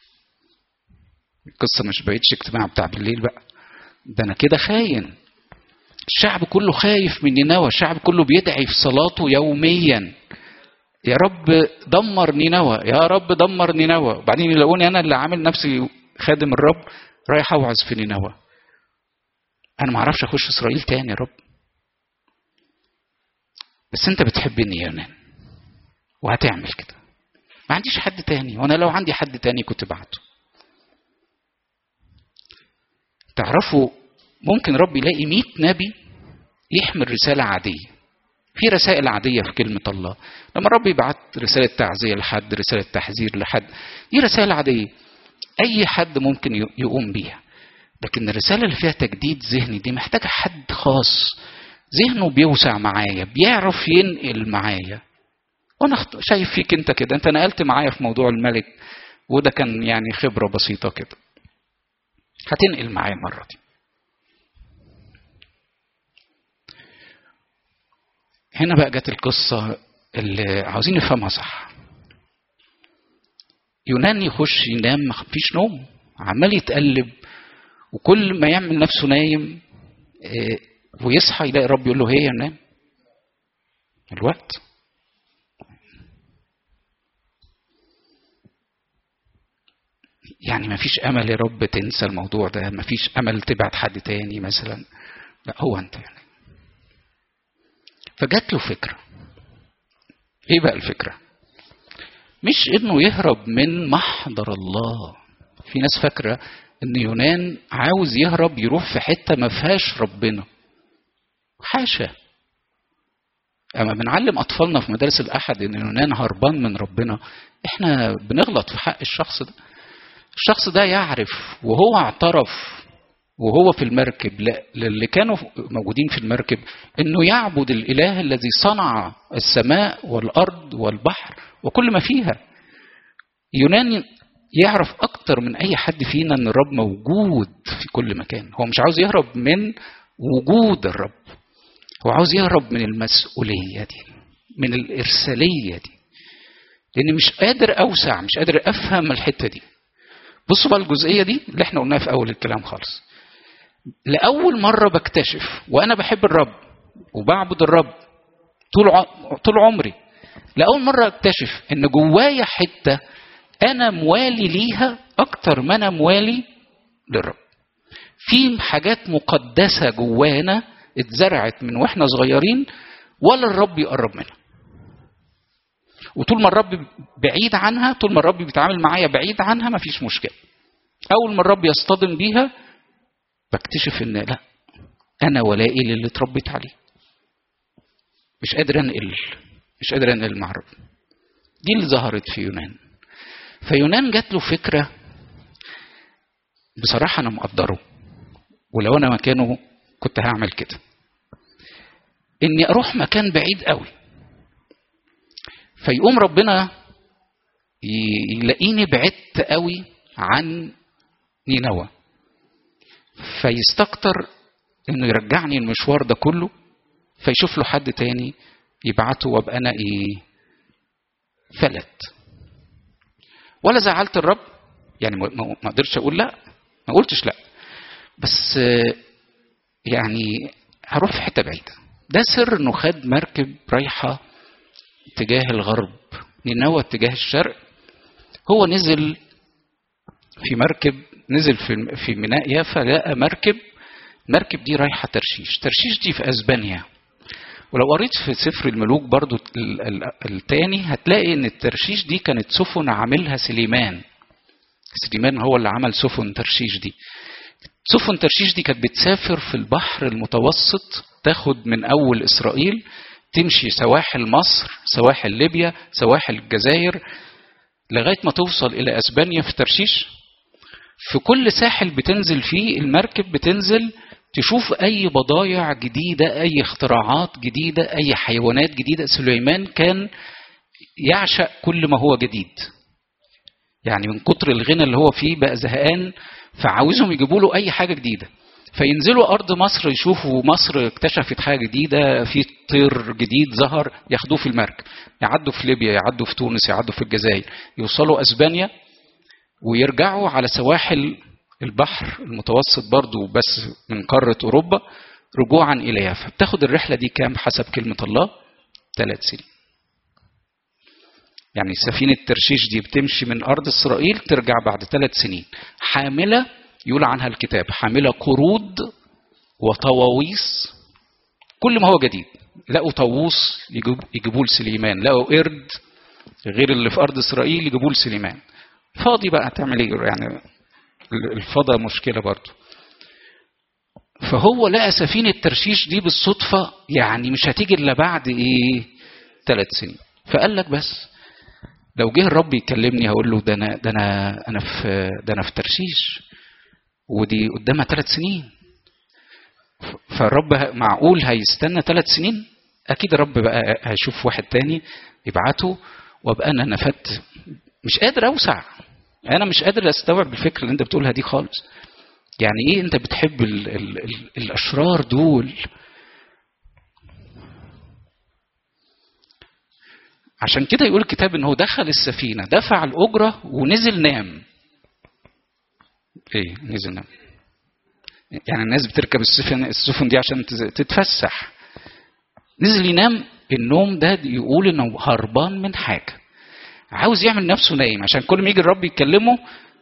القصه مش بقتش اجتماع بتاع بالليل بقى ده انا كده خاين الشعب كله خايف من نينوى الشعب كله بيدعي في صلاته يوميا يا رب دمر نينوى يا رب دمر نينوى وبعدين يلاقوني انا اللي عامل نفسي خادم الرب رايح اوعظ في نينوى انا ما اعرفش اخش اسرائيل تاني يا رب بس انت بتحبني يا يونان وهتعمل كده ما عنديش حد تاني وانا لو عندي حد تاني كنت بعته تعرفوا ممكن رب يلاقي مئة نبي يحمل رسالة عادية في رسائل عادية في كلمة الله لما الرب يبعت رسالة تعزية لحد رسالة تحذير لحد دي رسالة عادية أي حد ممكن يقوم بيها لكن الرسالة اللي فيها تجديد ذهني دي محتاجة حد خاص ذهنه بيوسع معايا بيعرف ينقل معايا وانا شايف فيك انت كده انت نقلت معايا في موضوع الملك وده كان يعني خبرة بسيطة كده هتنقل معايا المرة دي هنا بقى جت القصة اللي عاوزين نفهمها صح يونان يخش ينام مفيش نوم عمال يتقلب وكل ما يعمل نفسه نايم ويصحى يلاقي الرب يقول له هي نام الوقت يعني ما فيش امل يا رب تنسى الموضوع ده ما فيش امل تبعت حد تاني مثلا لا هو انت يعني فجات له فكره ايه بقى الفكره مش انه يهرب من محضر الله في ناس فاكره ان يونان عاوز يهرب يروح في حته ما فيهاش ربنا حاشا اما بنعلم اطفالنا في مدارس الاحد ان يونان هربان من ربنا احنا بنغلط في حق الشخص ده الشخص ده يعرف وهو اعترف وهو في المركب للي كانوا موجودين في المركب انه يعبد الاله الذي صنع السماء والارض والبحر وكل ما فيها يونان يعرف اكتر من اي حد فينا ان الرب موجود في كل مكان هو مش عاوز يهرب من وجود الرب هو عاوز يهرب من المسؤوليه دي من الارساليه دي لان مش قادر اوسع مش قادر افهم الحته دي بصوا بقى الجزئيه دي اللي احنا قلناها في اول الكلام خالص لاول مره بكتشف وانا بحب الرب وبعبد الرب طول طول عمري لاول مره اكتشف ان جوايا حته انا موالي ليها اكتر ما انا موالي للرب في حاجات مقدسه جوانا اتزرعت من واحنا صغيرين ولا الرب يقرب منها وطول ما الرب بعيد عنها طول ما الرب بيتعامل معايا بعيد عنها مفيش مشكله اول ما الرب يصطدم بيها بكتشف ان لا انا ولائي للي اتربيت عليه مش قادر انقل مش قادر انقل مع الرب دي اللي ظهرت في يونان فيونان جات له فكره بصراحه انا مقدره ولو انا مكانه كنت هعمل كده اني اروح مكان بعيد قوي فيقوم ربنا يلاقيني بعدت قوي عن نينوى فيستكتر انه يرجعني المشوار ده كله فيشوف له حد تاني يبعته وابقى انا ايه فلت ولا زعلت الرب يعني ما ما قدرتش اقول لا ما قلتش لا بس يعني هروح في حته بعيده ده سر انه خد مركب رايحه اتجاه الغرب نينوى اتجاه الشرق هو نزل في مركب نزل في في ميناء يافا لقى مركب المركب دي رايحه ترشيش ترشيش دي في اسبانيا ولو قريت في سفر الملوك برضو الثاني هتلاقي ان الترشيش دي كانت سفن عاملها سليمان سليمان هو اللي عمل سفن ترشيش دي سفن ترشيش دي كانت بتسافر في البحر المتوسط تاخد من اول اسرائيل تمشي سواحل مصر سواحل ليبيا سواحل الجزائر لغايه ما توصل الى اسبانيا في ترشيش في كل ساحل بتنزل فيه المركب بتنزل تشوف اي بضايع جديده اي اختراعات جديده اي حيوانات جديده سليمان كان يعشق كل ما هو جديد يعني من كتر الغنى اللي هو فيه بقى زهقان فعاوزهم يجيبوا له اي حاجه جديده فينزلوا ارض مصر يشوفوا مصر اكتشفت حاجه جديده في طير جديد ظهر ياخدوه في المركب يعدوا في ليبيا يعدوا في تونس يعدوا في الجزائر يوصلوا اسبانيا ويرجعوا على سواحل البحر المتوسط برضو بس من قارة أوروبا رجوعا إلى يافا بتاخد الرحلة دي كام حسب كلمة الله ثلاث سنين يعني سفينة ترشيش دي بتمشي من أرض إسرائيل ترجع بعد ثلاث سنين حاملة يقول عنها الكتاب حاملة قرود وطواويس كل ما هو جديد لقوا طاووس يجيبوه لسليمان لقوا قرد غير اللي في أرض إسرائيل يجيبوه لسليمان فاضي بقى تعمل ايه يعني الفضا مشكله برضه فهو لقى سفينة ترشيش دي بالصدفة يعني مش هتيجي إلا بعد إيه؟ ثلاث سنين. فقال لك بس لو جه الرب يكلمني هقول له ده أنا ده أنا أنا في ده أنا في ترشيش ودي قدامها ثلاث سنين. فالرب معقول هيستنى ثلاث سنين؟ أكيد الرب بقى هيشوف واحد تاني يبعته وابقى أنا نفدت مش قادر أوسع انا مش قادر استوعب الفكره اللي انت بتقولها دي خالص يعني ايه انت بتحب ال ال ال الاشرار دول عشان كده يقول الكتاب ان هو دخل السفينه دفع الاجره ونزل نام ايه نزل نام يعني الناس بتركب السفن السفن دي عشان تتفسح نزل ينام النوم ده يقول انه هربان من حاجه عاوز يعمل نفسه نايم عشان كل ما يجي الرب يكلمه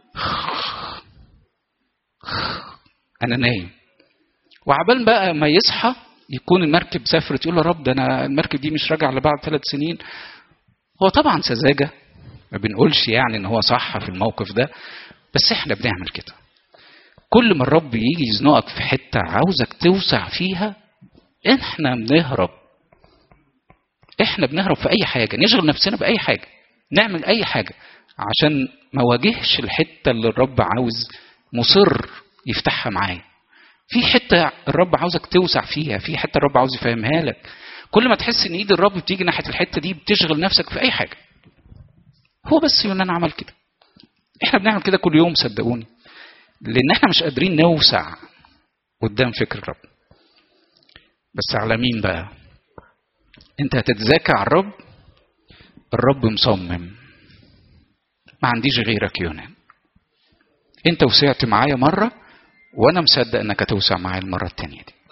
انا نايم وعبال بقى ما يصحى يكون المركب سافرت يقول له رب ده انا المركب دي مش راجعه لبعد ثلاث سنين هو طبعا سذاجه ما بنقولش يعني ان هو صح في الموقف ده بس احنا بنعمل كده كل ما الرب يجي يزنقك في حته عاوزك توسع فيها احنا بنهرب احنا بنهرب في اي حاجه نشغل نفسنا باي حاجه نعمل اي حاجه عشان ما واجهش الحته اللي الرب عاوز مصر يفتحها معايا في حته الرب عاوزك توسع فيها في حته الرب عاوز يفهمها لك كل ما تحس ان ايد الرب بتيجي ناحيه الحته دي بتشغل نفسك في اي حاجه هو بس يونان عمل كده احنا بنعمل كده كل يوم صدقوني لان احنا مش قادرين نوسع قدام فكر الرب بس على مين بقى انت هتتذاكى على الرب الرب مصمم ما عنديش غيرك يونان انت وسعت معايا مرة وانا مصدق انك هتوسع معايا المرة التانية دي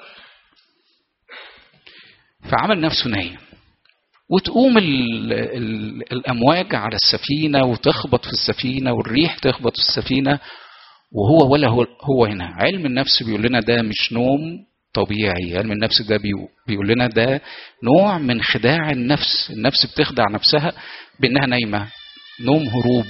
فعمل نفسه نايم وتقوم ال ال الامواج على السفينة وتخبط في السفينة والريح تخبط في السفينة وهو ولا هو, هو هنا علم النفس بيقول لنا ده مش نوم طبيعي علم النفس ده بيقول لنا ده نوع من خداع النفس النفس بتخدع نفسها بانها نايمه نوم هروب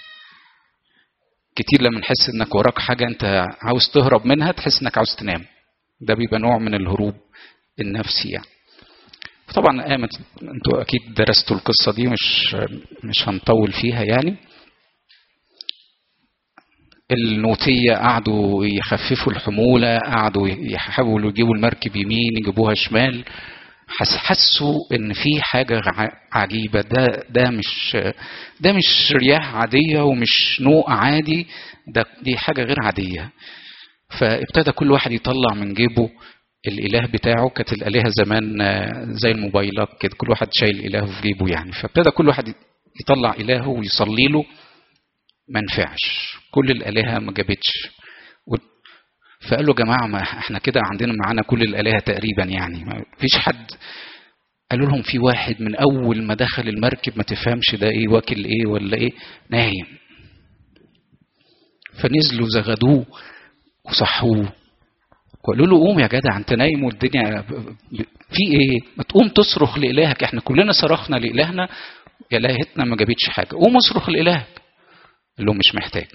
كتير لما نحس انك وراك حاجه انت عاوز تهرب منها تحس انك عاوز تنام ده بيبقى نوع من الهروب النفسي يعني طبعا قامت انتوا اكيد درستوا القصه دي مش مش هنطول فيها يعني النوتية قعدوا يخففوا الحمولة قعدوا يحاولوا يجيبوا المركب يمين يجيبوها شمال حسوا ان في حاجة عجيبة ده ده مش ده مش رياح عادية ومش نوء عادي ده دي حاجة غير عادية فابتدى كل واحد يطلع من جيبه الاله بتاعه كانت الالهه زمان زي الموبايلات كده كل واحد شايل الهه في جيبه يعني فابتدى كل واحد يطلع الهه ويصلي له ما نفعش كل الآلهة ما جابتش فقالوا يا جماعة ما احنا كده عندنا معانا كل الآلهة تقريبا يعني ما فيش حد قالوا لهم في واحد من أول ما دخل المركب ما تفهمش ده إيه واكل إيه ولا إيه نايم فنزلوا زغدوه وصحوه وقالوا له قوم يا جدع انت نايم والدنيا في ايه ما تقوم تصرخ لالهك احنا كلنا صرخنا لالهنا الهتنا ما جابتش حاجه قوم اصرخ لالهك قال لهم مش محتاج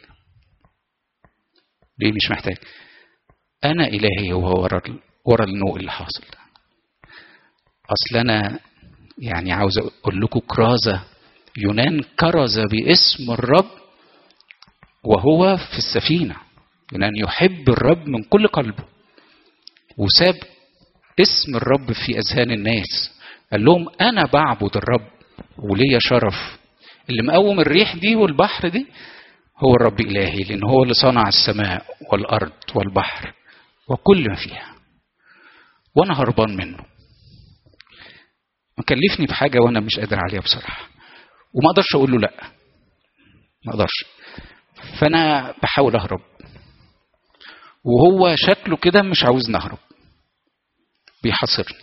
ليه مش محتاج انا الهي هو ورا ورا النوء اللي حاصل ده اصل انا يعني عاوز اقول لكم كرازه يونان كرز باسم الرب وهو في السفينه يونان يحب الرب من كل قلبه وساب اسم الرب في اذهان الناس قال لهم انا بعبد الرب وليا شرف اللي مقوم الريح دي والبحر دي هو الرب الهي لان هو اللي صنع السماء والارض والبحر وكل ما فيها وانا هربان منه مكلفني بحاجه وانا مش قادر عليها بصراحه وما اقدرش اقول له لا ما اقدرش فانا بحاول اهرب وهو شكله كده مش عاوز نهرب بيحاصرني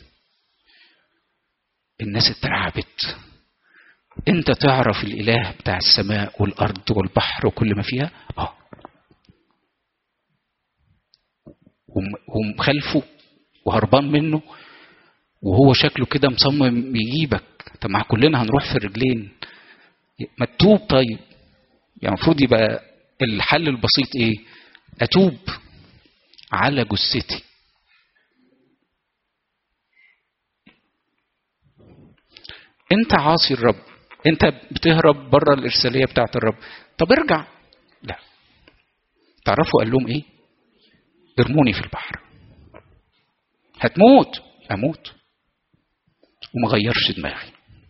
الناس اترعبت انت تعرف الاله بتاع السماء والارض والبحر وكل ما فيها اه ومخالفه وهربان منه وهو شكله كده مصمم يجيبك طب ما كلنا هنروح في الرجلين ما تتوب طيب يعني المفروض يبقى الحل البسيط ايه اتوب على جثتي انت عاصي الرب انت بتهرب بره الارساليه بتاعت الرب طب ارجع لا تعرفوا قال لهم ايه ارموني في البحر هتموت اموت وما غيرش دماغي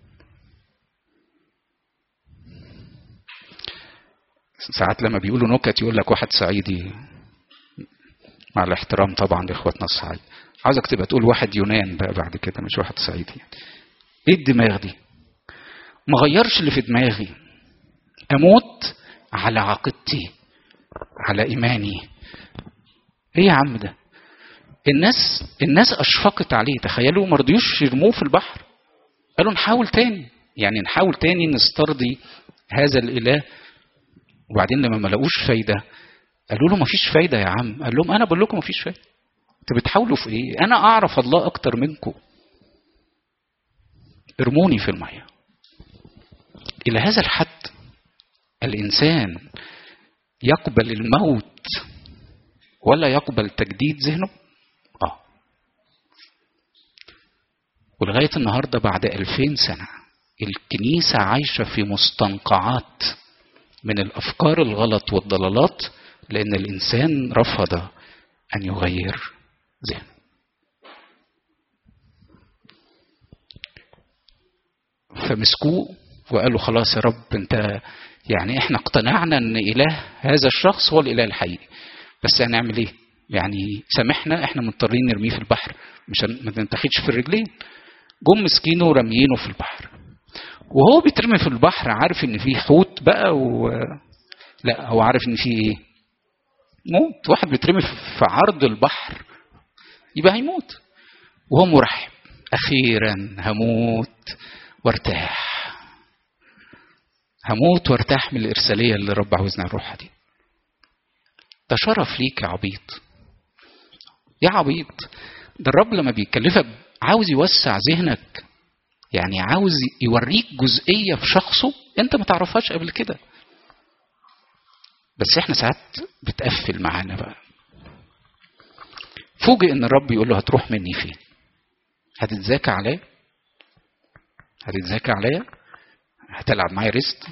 ساعات لما بيقولوا نكت يقول لك واحد صعيدي مع الاحترام طبعا لاخواتنا الصعيد عاوزك تبقى تقول واحد يونان بقى بعد كده مش واحد صعيدي يعني. ايه الدماغ دي ما غيرش اللي في دماغي اموت على عقيدتي على ايماني ايه يا عم ده الناس الناس اشفقت عليه تخيلوا ما رضيوش يرموه في البحر قالوا نحاول تاني يعني نحاول تاني نسترضي هذا الاله وبعدين لما ما لقوش فايده قالوا له ما فيش فايده يا عم قال لهم انا بقول لكم ما فيش فايده انتوا بتحاولوا في ايه انا اعرف الله اكتر منكم ارموني في الميه الى هذا الحد الانسان يقبل الموت ولا يقبل تجديد ذهنه اه ولغايه النهارده بعد ألفين سنه الكنيسه عايشه في مستنقعات من الافكار الغلط والضلالات لان الانسان رفض ان يغير ذهنه فمسكوه وقالوا خلاص يا رب انت يعني احنا اقتنعنا ان اله هذا الشخص هو الاله الحقيقي بس هنعمل ايه يعني سامحنا احنا مضطرين نرميه في البحر مش ما ننتخدش في الرجلين جم مسكينه ورميينه في البحر وهو بيترمي في البحر عارف ان فيه حوت بقى و... لا هو عارف ان فيه ايه موت واحد بيترمي في عرض البحر يبقى هيموت وهو مرحب اخيرا هموت وارتاح هموت وارتاح من الارساليه اللي رب عاوزنا نروحها دي ده شرف ليك يا عبيط يا عبيط ده الرب لما بيكلفك عاوز يوسع ذهنك يعني عاوز يوريك جزئية في شخصه انت ما تعرفهاش قبل كده بس احنا ساعات بتقفل معانا بقى فوجئ ان الرب يقول له هتروح مني فين هتتذاكى عليا هتتذاكى عليا هتلعب معايا ريست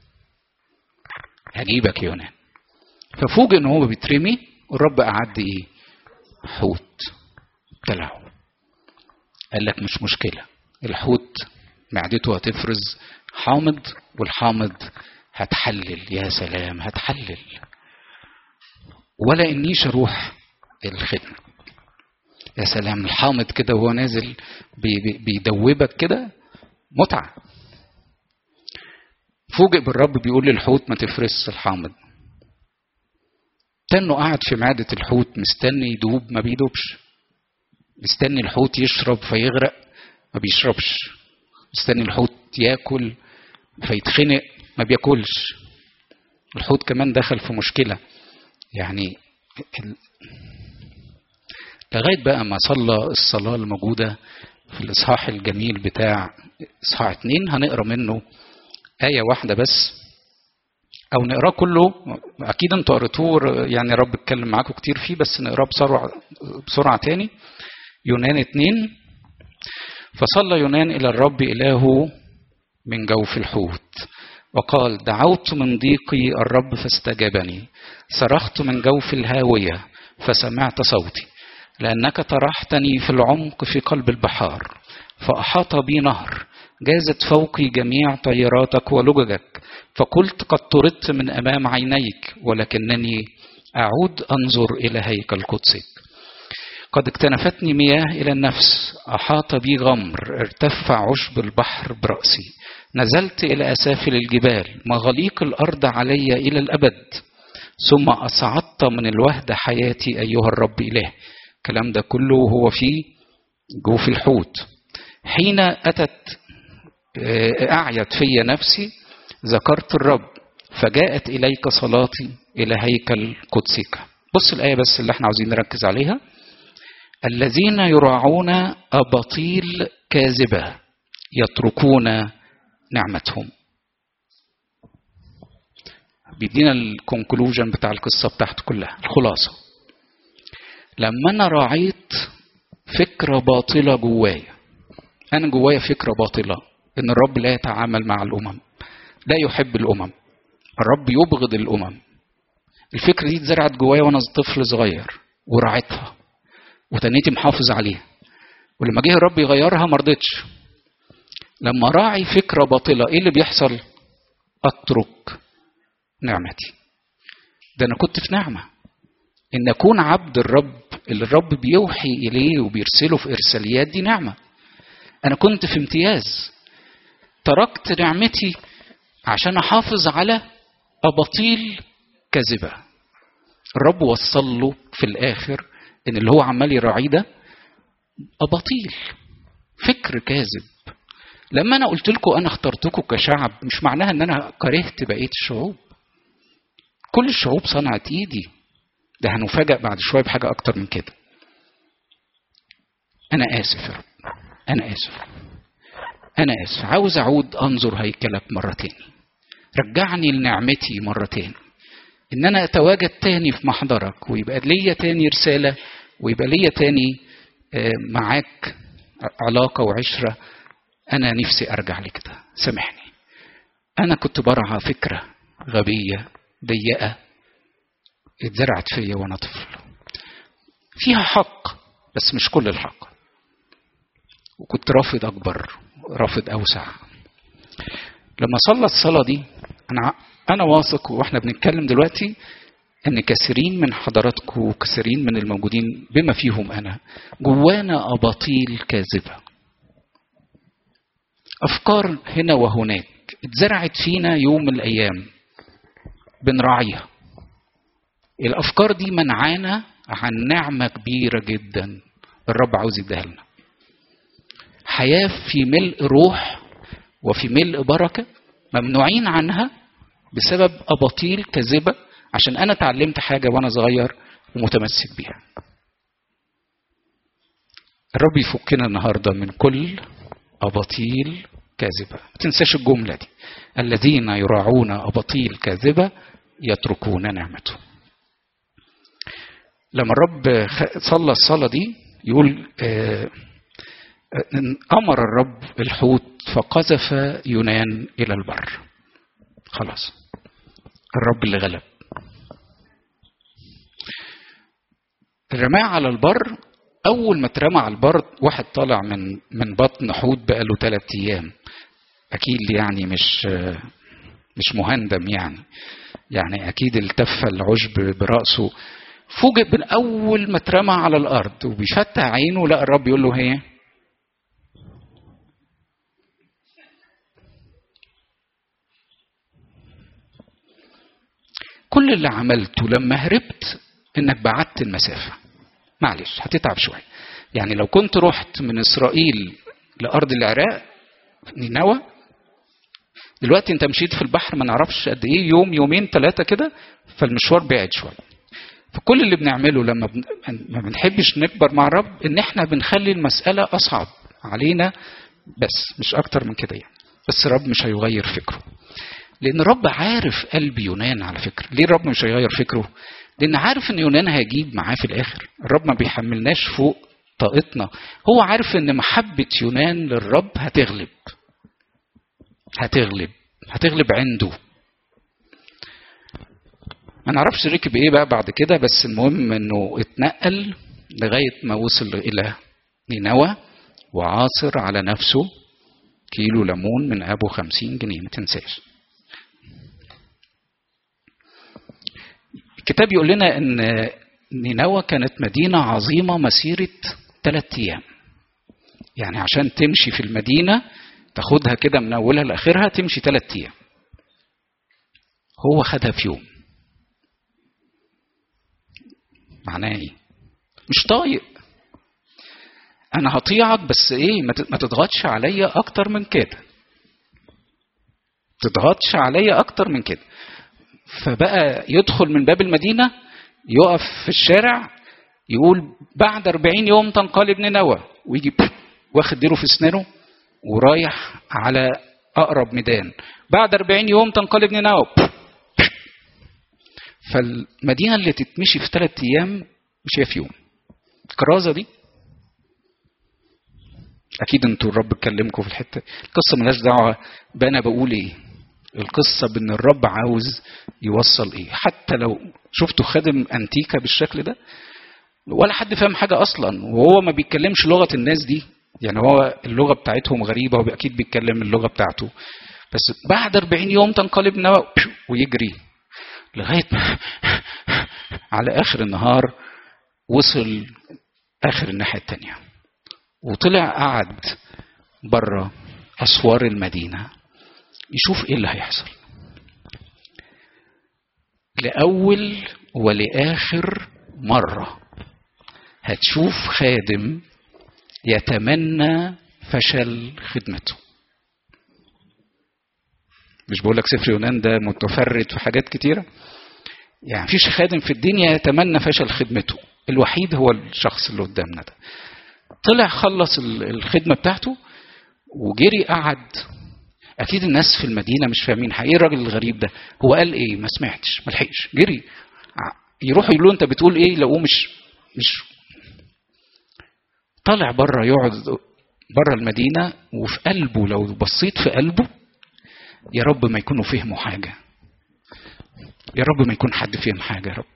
هجيبك يونان ففوجئ ان هو بيترمي والرب قعد ايه حوت ابتلعه قال لك مش مشكله الحوت معدته هتفرز حامض والحامض هتحلل يا سلام هتحلل ولا انيش اروح الخدمه يا سلام الحامض كده وهو نازل بيدوبك كده متعه فوجئ بالرب بيقول للحوت ما تفرزش الحامض تنه قاعد في معدة الحوت مستني يدوب ما بيدوبش مستني الحوت يشرب فيغرق ما بيشربش مستني الحوت ياكل فيتخنق ما بياكلش الحوت كمان دخل في مشكلة يعني لغاية بقى ما صلى الصلاة الموجودة في الإصحاح الجميل بتاع إصحاح اتنين هنقرا منه آية واحدة بس أو نقراه كله أكيد أنتوا قريتوه يعني رب اتكلم معاكم كتير فيه بس نقراه بسرعة بسرعة تاني يونان اتنين فصلى يونان إلى الرب إلهه من جوف الحوت وقال دعوت من ضيقي الرب فاستجابني صرخت من جوف الهاوية فسمعت صوتي لأنك طرحتني في العمق في قلب البحار فأحاط بي نهر جازت فوقي جميع طياراتك ولججك فقلت قد طردت من أمام عينيك ولكنني أعود أنظر إلى هيكل قدسك قد اكتنفتني مياه إلى النفس أحاط بي غمر ارتفع عشب البحر برأسي نزلت إلى أسافل الجبال مغاليق الأرض علي إلى الأبد ثم أصعدت من الوهد حياتي أيها الرب إله الكلام ده كله هو في جوف الحوت حين أتت أعيت في نفسي ذكرت الرب فجاءت إليك صلاتي إلى هيكل قدسك بص الآية بس اللي احنا عاوزين نركز عليها الذين يراعون أباطيل كاذبة يتركون نعمتهم بيدينا الكونكلوجن بتاع القصة بتاعته كلها الخلاصة لما أنا راعيت فكرة باطلة جوايا أنا جوايا فكرة باطلة إن الرب لا يتعامل مع الأمم لا يحب الأمم الرب يبغض الأمم الفكرة دي اتزرعت جوايا وأنا طفل صغير وراعيتها وتنيتي محافظ عليها ولما جه الرب يغيرها ما رضيتش لما راعي فكرة باطلة إيه اللي بيحصل؟ أترك نعمتي ده أنا كنت في نعمة إن أكون عبد الرب اللي الرب بيوحي إليه وبيرسله في إرساليات دي نعمة أنا كنت في امتياز تركت نعمتي عشان أحافظ على أباطيل كاذبة الرب وصل له في الآخر إن اللي هو عمال يراعيه ده أباطيل فكر كاذب لما أنا قلت لكم أنا اخترتكم كشعب مش معناها إن أنا كرهت بقية الشعوب كل الشعوب صنعت إيدي ده هنفاجأ بعد شوية بحاجة أكتر من كده أنا آسف يا رب أنا آسف أنا آسف عاوز أعود أنظر هيكلك مرة تاني رجعني لنعمتي مرة تاني إن أنا أتواجد تاني في محضرك ويبقى ليا تاني رسالة ويبقى ليا تاني معاك علاقة وعشرة أنا نفسي أرجع لكده سامحني أنا كنت برعى فكرة غبية ضيقة اتزرعت فيا وأنا طفل فيها حق بس مش كل الحق وكنت رافض أكبر رافض أوسع لما صلى الصلاة دي أنا أنا واثق وإحنا بنتكلم دلوقتي ان كثيرين من حضراتكم وكثيرين من الموجودين بما فيهم انا جوانا اباطيل كاذبه افكار هنا وهناك اتزرعت فينا يوم من الايام بنراعيها الافكار دي منعانا عن نعمه كبيره جدا الرب عاوز يديها لنا حياه في ملء روح وفي ملء بركه ممنوعين عنها بسبب اباطيل كاذبه عشان انا اتعلمت حاجه وانا صغير ومتمسك بيها الرب يفكنا النهارده من كل اباطيل كاذبه ما تنساش الجمله دي الذين يراعون اباطيل كاذبه يتركون نعمته لما الرب صلى الصلاه دي يقول امر الرب الحوت فقذف يونان الى البر خلاص الرب اللي غلب رماه على البر اول ما اترمى على البر واحد طالع من من بطن حوت بقاله ثلاث ايام اكيد يعني مش مش مهندم يعني يعني اكيد التف العشب براسه فوجئ من اول ما اترمى على الارض وبيفتح عينه لقى الرب يقول له هي كل اللي عملته لما هربت انك بعدت المسافه معلش هتتعب شويه يعني لو كنت رحت من اسرائيل لارض العراق نينوى دلوقتي انت مشيت في البحر ما نعرفش قد ايه يوم يومين ثلاثه كده فالمشوار بعد شويه فكل اللي بنعمله لما بن... ما بنحبش نكبر مع الرب ان احنا بنخلي المساله اصعب علينا بس مش اكتر من كده يعني بس الرب مش هيغير فكره لان الرب عارف قلب يونان على فكره ليه الرب مش هيغير فكره لان عارف ان يونان هيجيب معاه في الاخر الرب ما بيحملناش فوق طاقتنا هو عارف ان محبه يونان للرب هتغلب هتغلب هتغلب عنده ما نعرفش ركب ايه بقى بعد كده بس المهم انه اتنقل لغايه ما وصل الى نينوى وعاصر على نفسه كيلو ليمون من ابو خمسين جنيه ما تنساش الكتاب يقول لنا ان نينوى كانت مدينة عظيمة مسيرة ثلاثة أيام يعني عشان تمشي في المدينة تاخدها كده من أولها لآخرها تمشي ثلاثة أيام هو خدها في يوم معناه ايه مش طايق انا هطيعك بس ايه ما تضغطش عليا اكتر من كده تضغطش عليا اكتر من كده فبقى يدخل من باب المدينه يقف في الشارع يقول بعد 40 يوم تنقلب نينوى ويجي واخد ديله في اسنانه ورايح على اقرب ميدان بعد 40 يوم تنقلب نينوى فالمدينه اللي تتمشي في ثلاث ايام مش هي في يوم الكرازه دي اكيد انتوا الرب اتكلمكم في الحته القصه ملهاش دعوه بانا بقول ايه القصه بان الرب عاوز يوصل ايه حتى لو شفتوا خادم انتيكا بالشكل ده ولا حد فاهم حاجه اصلا وهو ما بيتكلمش لغه الناس دي يعني هو اللغه بتاعتهم غريبه واكيد بيتكلم اللغه بتاعته بس بعد 40 يوم تنقلب نوى ويجري لغايه ما على اخر النهار وصل اخر الناحيه الثانيه وطلع قعد بره اسوار المدينه يشوف ايه اللي هيحصل لاول ولاخر مره هتشوف خادم يتمنى فشل خدمته مش بقول لك سفر يونان ده متفرد في حاجات كتيره يعني مفيش خادم في الدنيا يتمنى فشل خدمته الوحيد هو الشخص اللي قدامنا ده طلع خلص الخدمه بتاعته وجري قعد اكيد الناس في المدينه مش فاهمين ايه الراجل الغريب ده هو قال ايه ما سمعتش ما لحقش جري يروحوا يقولوا انت بتقول ايه لقوه مش مش طالع بره يقعد بره المدينه وفي قلبه لو بصيت في قلبه يا رب ما يكونوا فهموا حاجه يا رب ما يكون حد فهم حاجه يا رب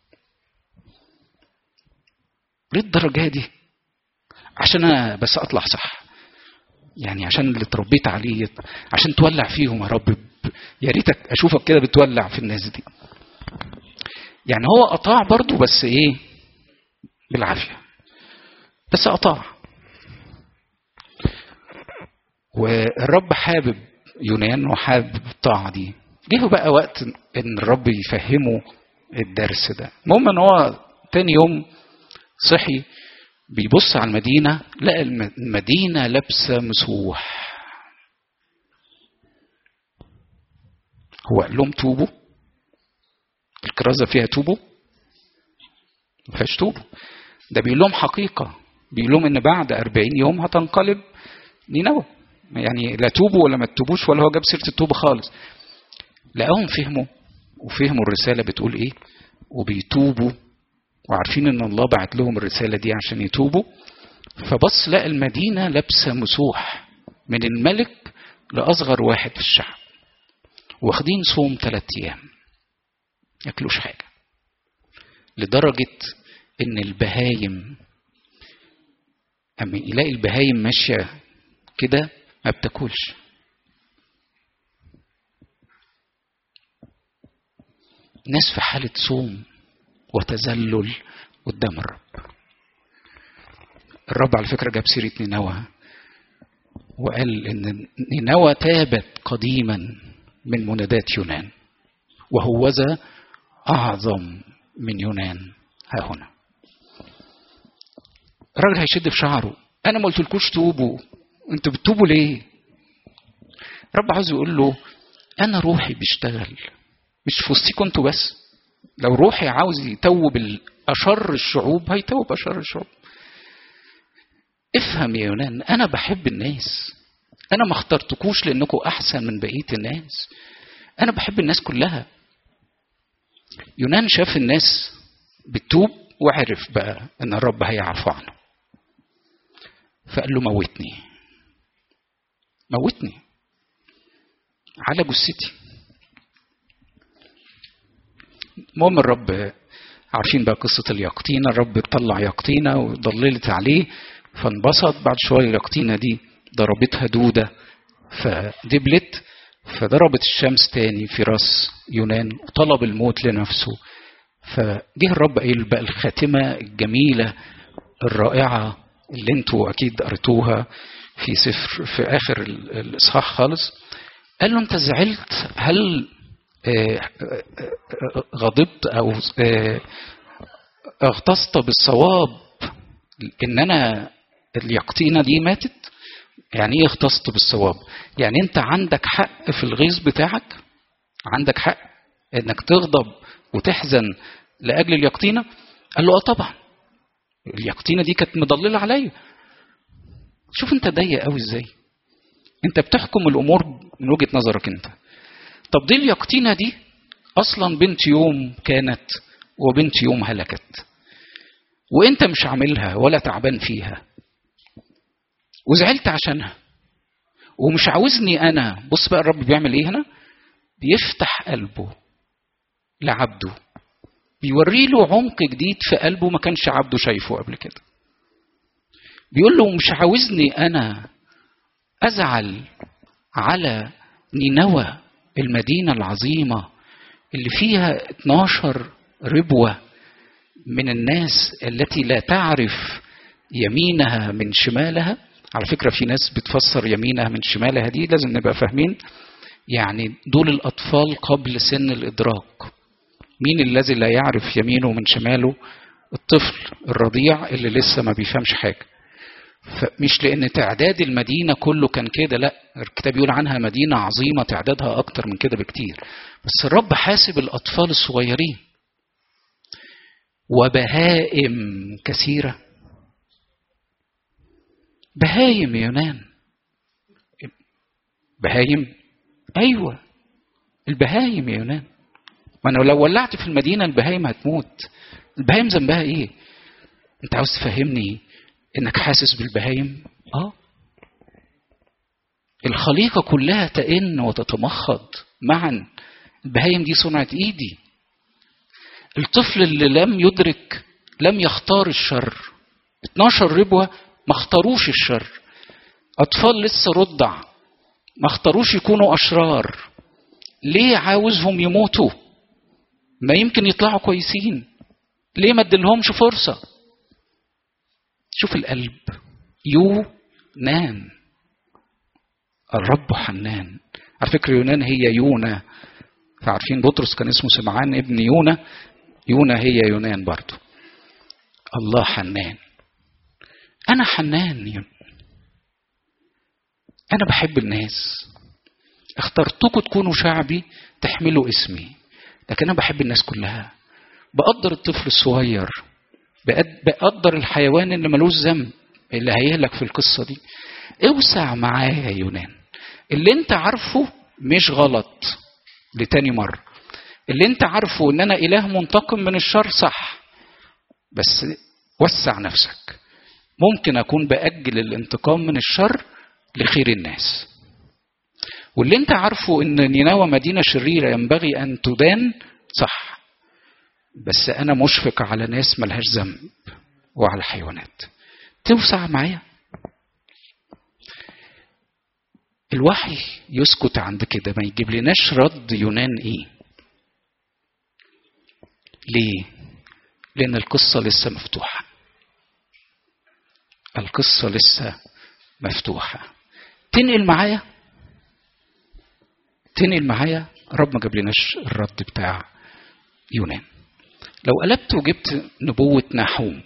للدرجه دي عشان انا بس اطلع صح يعني عشان اللي اتربيت عليه عشان تولع فيهم يا رب يا ريتك اشوفك كده بتولع في الناس دي يعني هو اطاع برضه بس ايه بالعافيه بس اطاع والرب حابب يونان وحابب الطاعه دي جه بقى وقت ان الرب يفهمه الدرس ده المهم ان هو تاني يوم صحي بيبص على المدينة لقى المدينة لابسة مسوح هو قال لهم توبوا الكرازة فيها توبوا ما فيهاش توبوا ده بيقول لهم حقيقة بيقول لهم ان بعد 40 يوم هتنقلب نينوى يعني لا توبوا ولا ما تتوبوش ولا هو جاب سيرة التوبة خالص لقاهم فهموا وفهموا الرسالة بتقول ايه وبيتوبوا وعارفين ان الله بعت لهم الرسالة دي عشان يتوبوا فبص لقى المدينة لابسة مسوح من الملك لأصغر واحد في الشعب واخدين صوم ثلاث أيام ياكلوش حاجة لدرجة إن البهايم أما يلاقي البهايم ماشية كده ما بتاكلش ناس في حالة صوم وتذلل قدام الرب الرب على فكرة جاب سيرة نينوى وقال إن نينوى تابت قديما من منادات يونان وهوذا أعظم من يونان ها هنا الراجل هيشد في شعره أنا ما قلتلكوش توبوا أنتوا بتتوبوا ليه؟ رب عاوز يقول له أنا روحي بيشتغل مش في وسطيكوا أنتوا بس لو روحي عاوز يتوب أشر الشعوب هيتوب أشر الشعوب افهم يا يونان أنا بحب الناس أنا ما اخترتكوش لأنكم أحسن من بقية الناس أنا بحب الناس كلها يونان شاف الناس بتتوب وعرف بقى ان الرب هيعفو عنه فقال له موتني موتني على جثتي المهم الرب عارفين بقى قصة اليقطينة الرب طلع يقطينة وضللت عليه فانبسط بعد شوية اليقطينة دي ضربتها دودة فدبلت فضربت الشمس تاني في راس يونان وطلب الموت لنفسه فجه الرب قايل بقى الخاتمة الجميلة الرائعة اللي انتوا أكيد قريتوها في سفر في آخر الإصحاح خالص قال له أنت زعلت هل غضبت أو اغتصت بالصواب إن أنا اليقطينة دي ماتت يعني ايه اختصت بالصواب يعني انت عندك حق في الغيظ بتاعك عندك حق انك تغضب وتحزن لاجل اليقطينه قال له اه طبعا اليقطينه دي كانت مضلله عليا شوف انت ضيق قوي ازاي انت بتحكم الامور من وجهه نظرك انت طب دي اليقطينه دي اصلا بنت يوم كانت وبنت يوم هلكت وانت مش عاملها ولا تعبان فيها وزعلت عشانها ومش عاوزني انا بص بقى الرب بيعمل ايه هنا بيفتح قلبه لعبده بيوري له عمق جديد في قلبه ما كانش عبده شايفه قبل كده بيقول له مش عاوزني انا ازعل على نينوى المدينه العظيمه اللي فيها 12 ربوه من الناس التي لا تعرف يمينها من شمالها على فكرة في ناس بتفسر يمينها من شمالها دي لازم نبقى فاهمين يعني دول الأطفال قبل سن الإدراك مين الذي لا يعرف يمينه من شماله الطفل الرضيع اللي لسه ما بيفهمش حاجة فمش لأن تعداد المدينة كله كان كده لا الكتاب يقول عنها مدينة عظيمة تعدادها أكتر من كده بكتير بس الرب حاسب الأطفال الصغيرين وبهائم كثيره بهايم يا يونان بهايم ايوه البهايم يا يونان ما انا لو ولعت في المدينه البهايم هتموت البهايم ذنبها ايه انت عاوز تفهمني انك حاسس بالبهايم اه الخليقه كلها تئن وتتمخض معا البهايم دي صنعت ايدي الطفل اللي لم يدرك لم يختار الشر 12 ربوه ما اختاروش الشر أطفال لسه رضع ما اختاروش يكونوا أشرار ليه عاوزهم يموتوا ما يمكن يطلعوا كويسين ليه ما ادلهمش فرصة شوف القلب يو نان الرب حنان على فكرة يونان هي يونا فعارفين بطرس كان اسمه سمعان ابن يونا يونا هي يونان برضو الله حنان أنا حنان أنا بحب الناس اخترتكم تكونوا شعبي تحملوا اسمي لكن أنا بحب الناس كلها بقدر الطفل الصغير بقدر الحيوان اللي ملوش ذنب اللي هيهلك في القصة دي اوسع معايا يا يونان اللي انت عارفه مش غلط لتاني مرة اللي انت عارفه ان انا اله منتقم من الشر صح بس وسع نفسك ممكن اكون باجل الانتقام من الشر لخير الناس واللي انت عارفه ان نينوى مدينه شريره ينبغي ان تدان صح بس انا مشفق على ناس ملهاش ذنب وعلى حيوانات توسع معايا الوحي يسكت عند كده ما يجيب لناش رد يونان ايه ليه لان القصه لسه مفتوحه القصة لسه مفتوحة تنقل معايا تنقل معايا رب ما جابلناش الرد بتاع يونان لو قلبت وجبت نبوة نحوم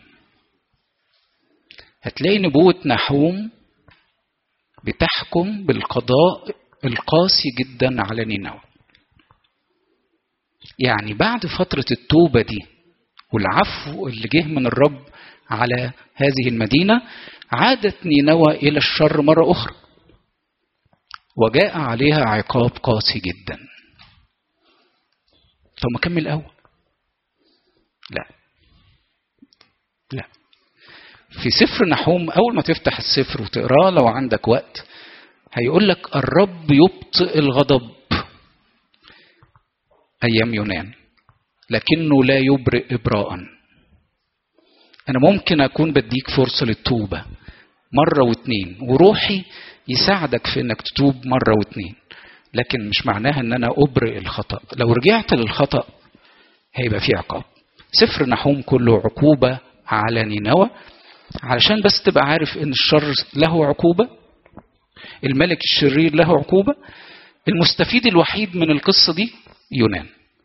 هتلاقي نبوة نحوم بتحكم بالقضاء القاسي جدا على نينوى يعني بعد فترة التوبة دي والعفو اللي جه من الرب على هذه المدينة عادت نينوى إلى الشر مرة أخرى وجاء عليها عقاب قاسي جدا طب ما كمل أول لا لا في سفر نحوم أول ما تفتح السفر وتقراه لو عندك وقت هيقول لك الرب يبطئ الغضب أيام يونان لكنه لا يبرئ إبراء أنا ممكن أكون بديك فرصة للتوبة مرة واتنين وروحي يساعدك في إنك تتوب مرة واتنين لكن مش معناها إن أنا أبرئ الخطأ لو رجعت للخطأ هيبقى في عقاب سفر نحوم كله عقوبة على نينوى علشان بس تبقى عارف إن الشر له عقوبة الملك الشرير له عقوبة المستفيد الوحيد من القصة دي يونان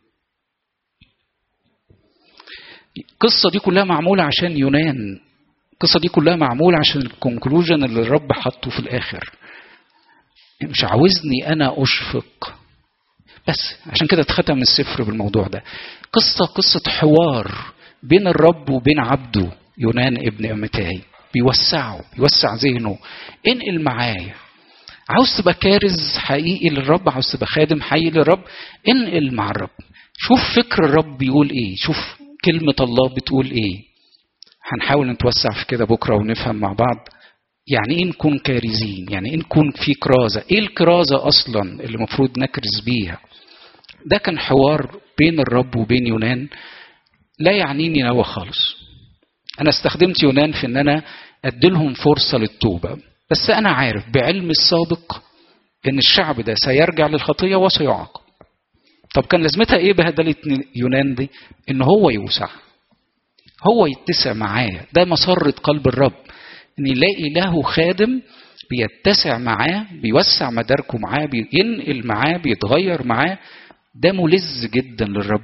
القصة دي كلها معمولة عشان يونان القصة دي كلها معمولة عشان الكونكلوجن اللي الرب حطه في الآخر مش عاوزني أنا أشفق بس عشان كده اتختم السفر بالموضوع ده قصة قصة حوار بين الرب وبين عبده يونان ابن أمتاي بيوسعه بيوسع ذهنه انقل معايا عاوز تبقى كارز حقيقي للرب عاوز تبقى خادم حقيقي للرب انقل مع الرب شوف فكر الرب بيقول ايه شوف كلمة الله بتقول ايه هنحاول نتوسع في كده بكرة ونفهم مع بعض يعني ايه نكون كارزين يعني ايه نكون في كرازة ايه الكرازة اصلا اللي المفروض نكرز بيها ده كان حوار بين الرب وبين يونان لا يعنيني نوى خالص انا استخدمت يونان في ان انا اديلهم فرصة للتوبة بس انا عارف بعلم السابق ان الشعب ده سيرجع للخطية وسيعاقب طب كان لازمتها ايه بهدلة يونان دي ان هو يوسع هو يتسع معاه ده مسرة قلب الرب ان يلاقي له خادم بيتسع معاه بيوسع مداركه معاه بينقل معاه بيتغير معاه ده ملز جدا للرب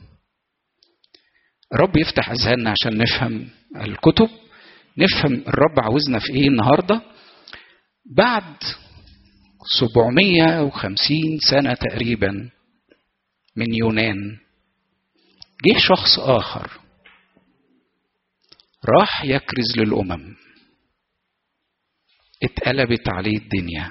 الرب يفتح اذهاننا عشان نفهم الكتب نفهم الرب عاوزنا في ايه النهارده بعد 750 سنه تقريبا من يونان جه شخص اخر راح يكرز للامم اتقلبت عليه الدنيا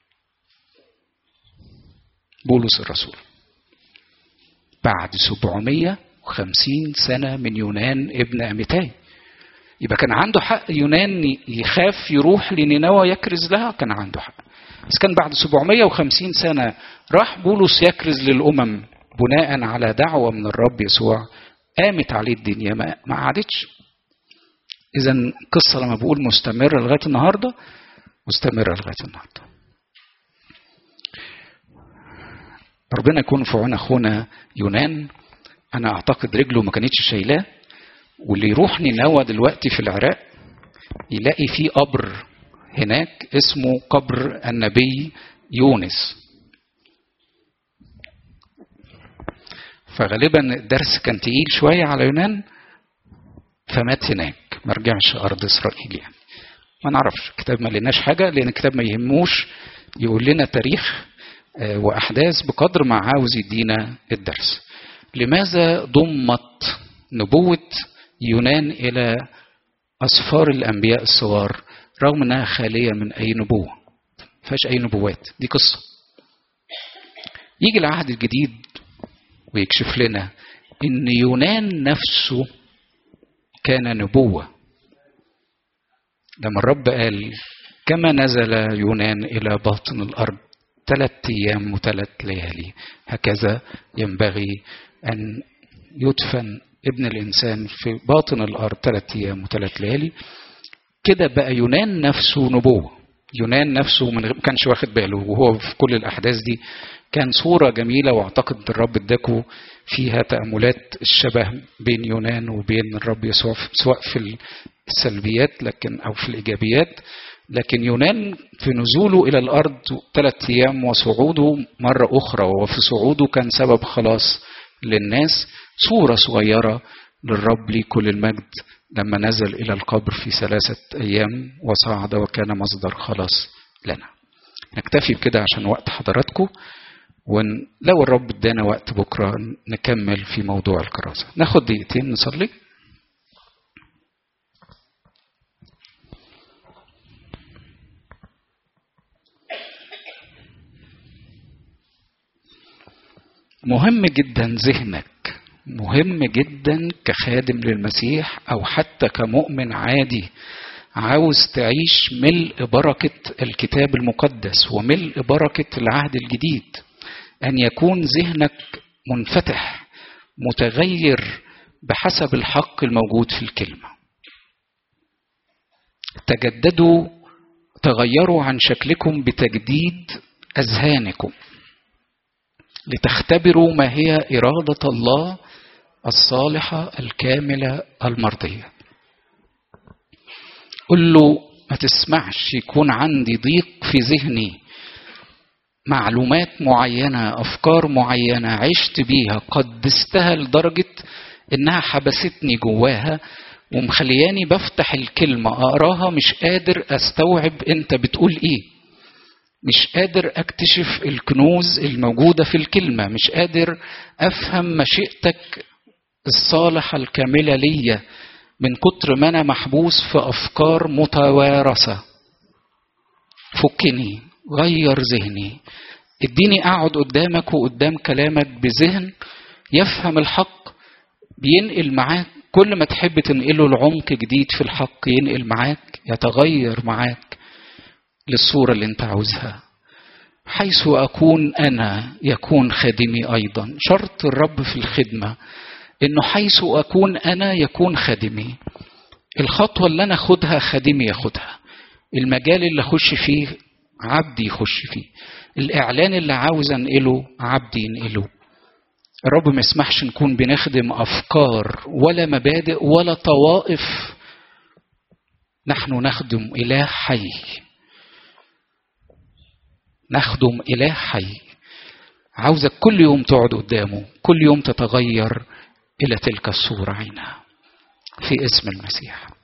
بولس الرسول بعد 750 سنة من يونان ابن أميتاي يبقى كان عنده حق يونان يخاف يروح لنينوى يكرز لها كان عنده حق بس كان بعد 750 سنة راح بولس يكرز للأمم بناء على دعوة من الرب يسوع قامت عليه الدنيا ما, ما قعدتش إذا القصة لما بقول مستمرة لغاية النهاردة مستمرة لغاية النهاردة ربنا يكون في عون أخونا يونان أنا أعتقد رجله ما كانتش شايلاه واللي يروح نينوى دلوقتي في العراق يلاقي في قبر هناك اسمه قبر النبي يونس فغالبا الدرس كان تقيل شوية على يونان فمات هناك ما رجعش أرض إسرائيل يعني ما نعرفش الكتاب ما لناش حاجة لأن الكتاب ما يهموش يقول لنا تاريخ وأحداث بقدر ما عاوز يدينا الدرس لماذا ضمت نبوة يونان إلى أسفار الأنبياء الصغار رغم أنها خالية من أي نبوة فيهاش أي نبوات دي قصة يجي العهد الجديد ويكشف لنا ان يونان نفسه كان نبوة لما الرب قال كما نزل يونان إلى باطن الأرض ثلاث أيام وثلاث ليالي هكذا ينبغي أن يدفن ابن الإنسان في باطن الأرض ثلاث أيام وثلاث ليالي كده بقى يونان نفسه نبوة يونان نفسه من ما كانش واخد باله وهو في كل الأحداث دي كان صورة جميلة واعتقد الرب اداكوا فيها تأملات الشبه بين يونان وبين الرب يسوع سواء في السلبيات لكن أو في الإيجابيات لكن يونان في نزوله إلى الأرض ثلاث أيام وصعوده مرة أخرى وفي صعوده كان سبب خلاص للناس صورة صغيرة للرب لي كل المجد لما نزل إلى القبر في ثلاثة أيام وصعد وكان مصدر خلاص لنا نكتفي بكده عشان وقت حضراتكم ولو الرب ادانا وقت بكرة نكمل في موضوع الكراسة ناخد دقيقتين نصلي مهم جدا ذهنك مهم جدا كخادم للمسيح او حتى كمؤمن عادي عاوز تعيش ملء بركه الكتاب المقدس وملء بركه العهد الجديد ان يكون ذهنك منفتح متغير بحسب الحق الموجود في الكلمه تجددوا تغيروا عن شكلكم بتجديد اذهانكم لتختبروا ما هي إرادة الله الصالحة الكاملة المرضية قل له ما تسمعش يكون عندي ضيق في ذهني معلومات معينة أفكار معينة عشت بيها قدستها لدرجة إنها حبستني جواها ومخلياني بفتح الكلمة أقراها مش قادر أستوعب أنت بتقول إيه مش قادر اكتشف الكنوز الموجودة في الكلمة مش قادر افهم مشيئتك الصالحة الكاملة ليا من كتر ما انا محبوس في افكار متوارثة فكني غير ذهني اديني اقعد قدامك وقدام كلامك بذهن يفهم الحق بينقل معاك كل ما تحب تنقله لعمق جديد في الحق ينقل معاك يتغير معاك للصورة اللي انت عاوزها حيث أكون أنا يكون خادمي أيضا شرط الرب في الخدمة إنه حيث أكون أنا يكون خادمي الخطوة اللي أنا أخدها خادمي ياخدها المجال اللي أخش فيه عبدي يخش فيه الإعلان اللي عاوز أنقله عبدي ينقله الرب ما يسمحش نكون بنخدم أفكار ولا مبادئ ولا طوائف نحن نخدم إله حي نخدم إله حي عاوزك كل يوم تقعد قدامه كل يوم تتغير إلى تلك الصورة عينها في اسم المسيح